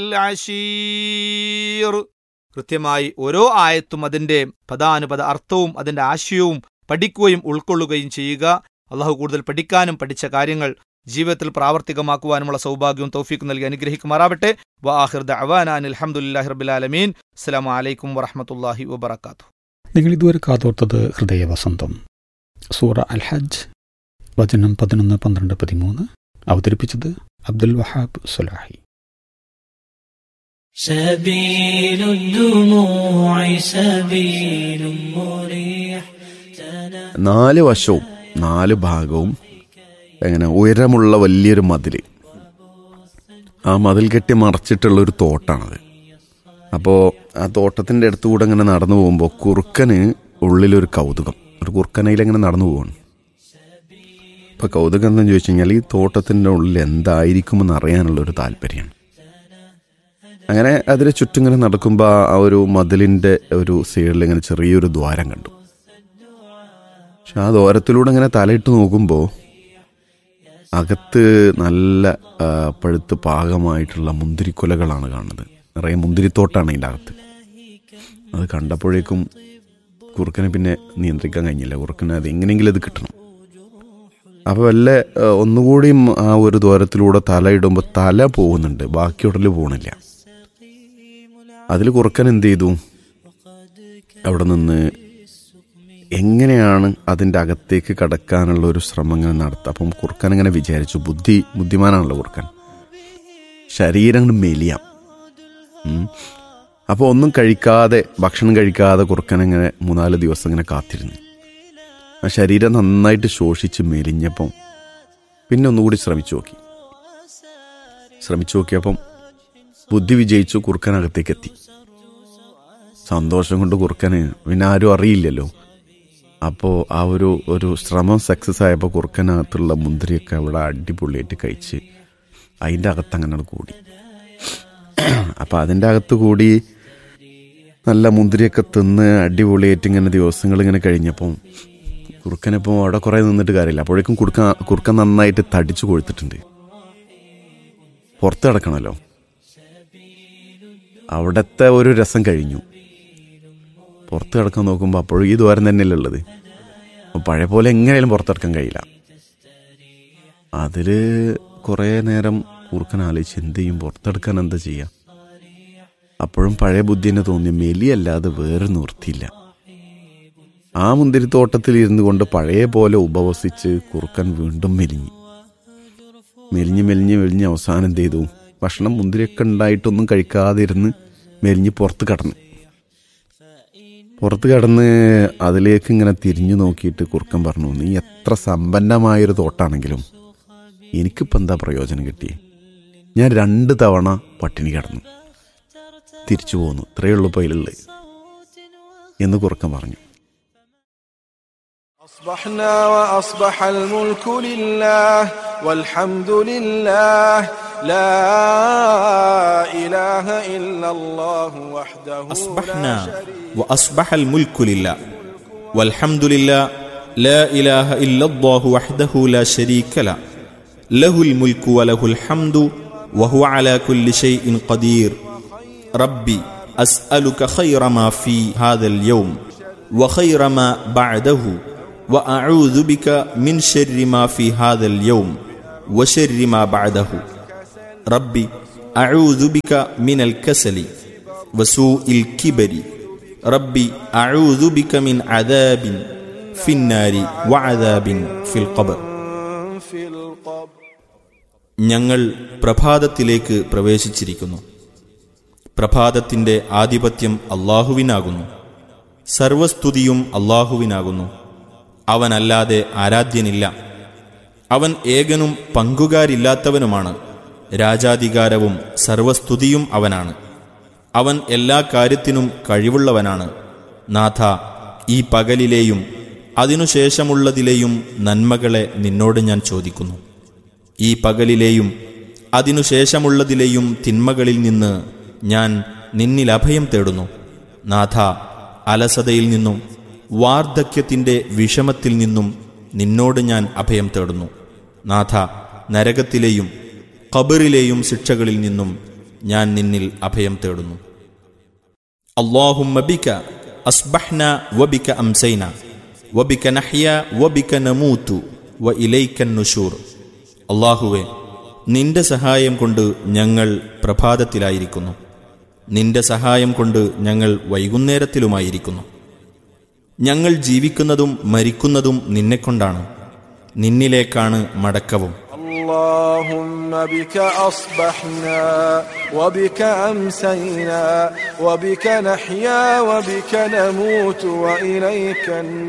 العشير കൃത്യമായി ഓരോ ആയത്തും അതിന്റെ പദാനുപദ അർത്ഥവും അതിന്റെ ആശയവും പഠിക്കുകയും ഉൾക്കൊള്ളുകയും ചെയ്യുക അള്ളാഹു കൂടുതൽ പഠിക്കാനും പഠിച്ച കാര്യങ്ങൾ ജീവിതത്തിൽ പ്രാവർത്തികമാക്കുവാനുമുള്ള സൗഭാഗ്യവും തൗഫീഖ് നൽകി അനുഗ്രഹിക്കുമാറാവട്ടെ വാഹിർ ദഅവാനാൻ അൽഹംദുലില്ലാഹി റബ്ബിൽ ആലമീൻ അസ്സലാമു അലൈക്കും വറഹ്മത്തുള്ളാഹി വബറകാതുഹു നിങ്ങൾ ഇതുവരെ കാതോർത്തത് ഹൃദയവസന്തം സൂറ അൽ ഹജ്ജ് വചനം പതിനൊന്ന് പന്ത്രണ്ട് പതിമൂന്ന് അവതരിപ്പിച്ചത് അബ്ദുൽ വഹാബ് സുലാഹി سبيل الدموع سبيل مريح നാല് വശവും നാല് ഭാഗവും എങ്ങനെ ഉയരമുള്ള വലിയൊരു മതിൽ ആ മതിൽ കെട്ടി മറച്ചിട്ടുള്ള ഒരു തോട്ടാണത് അപ്പോൾ ആ തോട്ടത്തിൻ്റെ അടുത്തുകൂടെ ഇങ്ങനെ നടന്നു പോകുമ്പോൾ കുറുക്കന് ഉള്ളിലൊരു കൗതുകം ഒരു കുറുക്കനയിലിങ്ങനെ നടന്നു പോവാണ് അപ്പോൾ കൗതുകം എന്താണെന്ന് ചോദിച്ചു കഴിഞ്ഞാൽ ഈ തോട്ടത്തിൻ്റെ ഉള്ളിൽ എന്തായിരിക്കുമെന്ന് അറിയാനുള്ള ഒരു താല്പര്യമാണ് അങ്ങനെ അതിന് ചുറ്റും ഇങ്ങനെ നടക്കുമ്പോൾ ആ ഒരു മതിലിൻ്റെ ഒരു സൈഡിൽ ഇങ്ങനെ ചെറിയൊരു ദ്വാരം കണ്ടു പക്ഷെ ആ ദ്വാരത്തിലൂടെ ഇങ്ങനെ തലയിട്ട് നോക്കുമ്പോൾ അകത്ത് നല്ല ആ, പഴുത്ത് പാകമായിട്ടുള്ള മുന്തിരിക്കുലകളാണ് കാണുന്നത് നിറയെ മുന്തിരിത്തോട്ടാണ് അതിൻ്റെ അകത്ത് അത് കണ്ടപ്പോഴേക്കും കുറുക്കനെ പിന്നെ നിയന്ത്രിക്കാൻ കഴിഞ്ഞില്ല കുറുക്കന് അത് എങ്ങനെയെങ്കിലും അത് കിട്ടണം അപ്പോൾ വല്ല ആ, ഒന്നുകൂടിയും ആ ഒരു ദ്വാരത്തിലൂടെ തല ഇടുമ്പോൾ തല പോകുന്നുണ്ട് ബാക്കി ഉടല് പോകണില്ല അതിൽ കുറുക്കൻ എന്ത് ചെയ്തു അവിടെ നിന്ന് എങ്ങനെയാണ് അതിൻ്റെ അകത്തേക്ക് കടക്കാനുള്ള ഒരു ശ്രമം ഇങ്ങനെ നടത്തുക അപ്പം കുറുക്കൻ ഇങ്ങനെ വിചാരിച്ചു ബുദ്ധി ബുദ്ധിമാനാണല്ലോ കുറുക്കൻ ശരീരം കൊണ്ട് മെലിയാം ഉം. അപ്പോൾ ഒന്നും കഴിക്കാതെ ഭക്ഷണം കഴിക്കാതെ കുറുക്കൻ ഇങ്ങനെ മൂന്നാല് ദിവസം ഇങ്ങനെ കാത്തിരുന്നു ആ ശരീരം നന്നായിട്ട് ശോഷിച്ച് മെലിഞ്ഞപ്പം പിന്നെ ഒന്നുകൂടി ശ്രമിച്ചു നോക്കി ശ്രമിച്ചു നോക്കിയപ്പം ബുദ്ധി വിജയിച്ചു കുറുക്കനകത്തേക്ക് എത്തി സന്തോഷം കൊണ്ട് കുറുക്കന് പിന്നെ ആരും അറിയില്ലല്ലോ അപ്പോൾ ആ ഒരു ഒരു ശ്രമം സക്സസ് ആയപ്പോൾ കുറുക്കനകത്തുള്ള മുന്തിരിയൊക്കെ അവിടെ അടിപൊളിയായിട്ട് കഴിച്ച് അതിൻ്റെ അകത്ത് അങ്ങനെ കൂടി അപ്പം അതിൻ്റെ അകത്ത് കൂടി നല്ല മുന്തിരിയൊക്കെ തിന്ന് അടിപൊളിയായിട്ട് ഇങ്ങനെ ദിവസങ്ങൾ ഇങ്ങനെ കഴിഞ്ഞപ്പം കുറുക്കനിപ്പോൾ അവിടെ കുറേ നിന്നിട്ട് കാര്യമില്ല അപ്പോഴേക്കും കുറുക്കൻ കുറുക്കൻ നന്നായിട്ട് തടിച്ചു കൊഴുത്തിട്ടുണ്ട് പുറത്ത് കിടക്കണമല്ലോ അവിടുത്തെ ഒരു രസം കഴിഞ്ഞു പുറത്ത് കിടക്കാൻ നോക്കുമ്പോൾ അപ്പോഴും ഈ ദ്വാരം തന്നെയല്ലേ ഉള്ളത് അപ്പോൾ പഴയ പോലെ എങ്ങനെയാലും പുറത്തിറക്കാൻ കഴിയില്ല അതിൽ കുറേ നേരം കുറുക്കൻ ആലോചിച്ച് എന്ത് ചെയ്യും പുറത്തെടുക്കാൻ എന്താ ചെയ്യുക അപ്പോഴും പഴയ ബുദ്ധി തന്നെ തോന്നി മെലിയല്ലാതെ വേറെ നിവൃത്തിയില്ല ആ മുന്തിരിത്തോട്ടത്തിൽ ഇരുന്നു കൊണ്ട് പഴയ പോലെ ഉപവസിച്ച് കുറുക്കൻ വീണ്ടും മെലിഞ്ഞു മെലിഞ്ഞ് മെലിഞ്ഞ് മെലിഞ്ഞ് അവസാനം എന്ത് ചെയ്തു ഭക്ഷണം മുന്തിരിയൊക്കെ ഉണ്ടായിട്ടൊന്നും കഴിക്കാതെ ഇരുന്ന് മെലിഞ്ഞ് പുറത്ത് കടന്നു പുറത്ത് കടന്ന് അതിലേക്ക് ഇങ്ങനെ തിരിഞ്ഞു നോക്കിയിട്ട് കുറുക്കൻ പറഞ്ഞു നീ എത്ര സമ്പന്നമായൊരു തോട്ടാണെങ്കിലും എനിക്കിപ്പോൾ എന്താ പ്രയോജനം കിട്ടി ഞാൻ രണ്ട് തവണ പട്ടിണി കിടന്നു തിരിച്ചു പോന്നു ഇത്രയേ ഉള്ളൂ പൈലുള്ളത് എന്ന് കുറുക്കൻ പറഞ്ഞു أصبحنا وأصبح الملك لله والحمد لله لا إله إلا الله وحده أصبحنا وأصبح الملك لله والحمد لله لا إله إلا الله وحده لا شريك له له الملك وله الحمد وهو على كل شيء قدير ربي أسألك خير ما في هذا اليوم وخير ما بعده وأعوذ بك من شر ما في هذا اليوم وشر ما بعده ربي أعوذ بك من الكسل وسوء الكبر ربي أعوذ بك من عذاب في النار وعذاب في القبر في القبر ഞങ്ങൾ പ്രഭാതത്തിലേക്ക് പ്രവേശിച്ചിരിക്കുന്നു പ്രഭാതത്തിന്റെ ആധിപത്യം അള്ളാഹുവിനാകുന്നു സർവസ്തുതിയും അള്ളാഹുവിനാകുന്നു അവനല്ലാതെ ആരാധ്യനില്ല അവൻ ഏകനും പങ്കുകാരില്ലാത്തവനുമാണ് രാജാധികാരവും സർവസ്തുതിയും അവനാണ് അവൻ എല്ലാ കാര്യത്തിനും കഴിവുള്ളവനാണ് നാഥ ഈ പകലിലെയും അതിനുശേഷമുള്ളതിലെയും നന്മകളെ നിന്നോട് ഞാൻ ചോദിക്കുന്നു ഈ പകലിലെയും അതിനുശേഷമുള്ളതിലെയും തിന്മകളിൽ നിന്ന് ഞാൻ നിന്നിൽ അഭയം തേടുന്നു നാഥ അലസതയിൽ നിന്നും വാർദ്ധക്യത്തിൻ്റെ വിഷമത്തിൽ നിന്നും നിന്നോട് ഞാൻ അഭയം തേടുന്നു നാഥ നരകത്തിലെയും ഖബറിലെയും ശിക്ഷകളിൽ നിന്നും ഞാൻ നിന്നിൽ അഭയം തേടുന്നു اللهم بك أصبحنا وبك أمسينا وبك نحيا وبك نموت وإليك النشور അള്ളാഹുവെ നിന്റെ സഹായം കൊണ്ട് ഞങ്ങൾ പ്രഭാതത്തിലായിരിക്കുന്നു നിന്റെ സഹായം കൊണ്ട് ഞങ്ങൾ വൈകുന്നേരത്തിലുമായിരിക്കുന്നു ഞങ്ങൾ ജീവിക്കുന്നതും മരിക്കുന്നതും നിന്നെക്കൊണ്ടാണ് നിന്നിലേക്കാണ് മടക്കവും اللهم بك أصبحنا وبك أمسينا وبك نحيا وبك نموت وإليك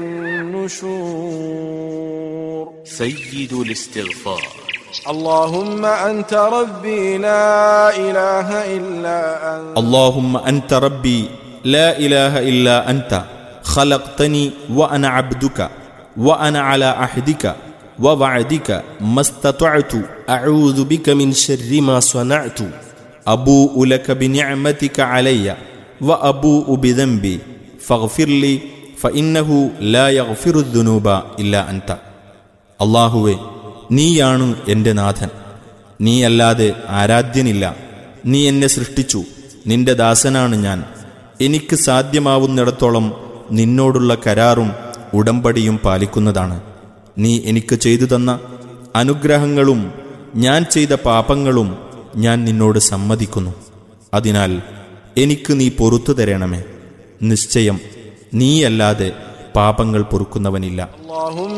النشور سيد الاستغفار اللهم أنت ربي لا إله إلا أنت اللهم أنت ربي لا إله إلا أنت خلقتني وأنا عبدك وأنا على عهدك ووعدك ما استطعت أعوذ بك من شر ما صنعت أبوء لك بنعمتك علي وأبوء بذنبي فاغفر لي فإنه لا يغفر الذنوب إلا أنت അള്ളാഹുവെ നീയാണ് എൻ്റെ നാഥൻ നീയല്ലാതെ ആരാധ്യനില്ല നീ എന്നെ സൃഷ്ടിച്ചു നിന്റെ ദാസനാണ് ഞാൻ എനിക്ക് സാധ്യമാവുന്നിടത്തോളം നിന്നോടുള്ള കരാറും ഉടമ്പടിയും പാലിക്കുന്നതാണ് നീ എനിക്ക് ചെയ്തു തന്ന അനുഗ്രഹങ്ങളും ഞാൻ ചെയ്ത പാപങ്ങളും ഞാൻ നിന്നോട് സമ്മതിക്കുന്നു അതിനാൽ എനിക്ക് നീ പൊറത്തു തരണമേ നിശ്ചയം നീയല്ലാതെ പാപങ്ങൾ പൊറുക്കുന്നവനില്ല اللهم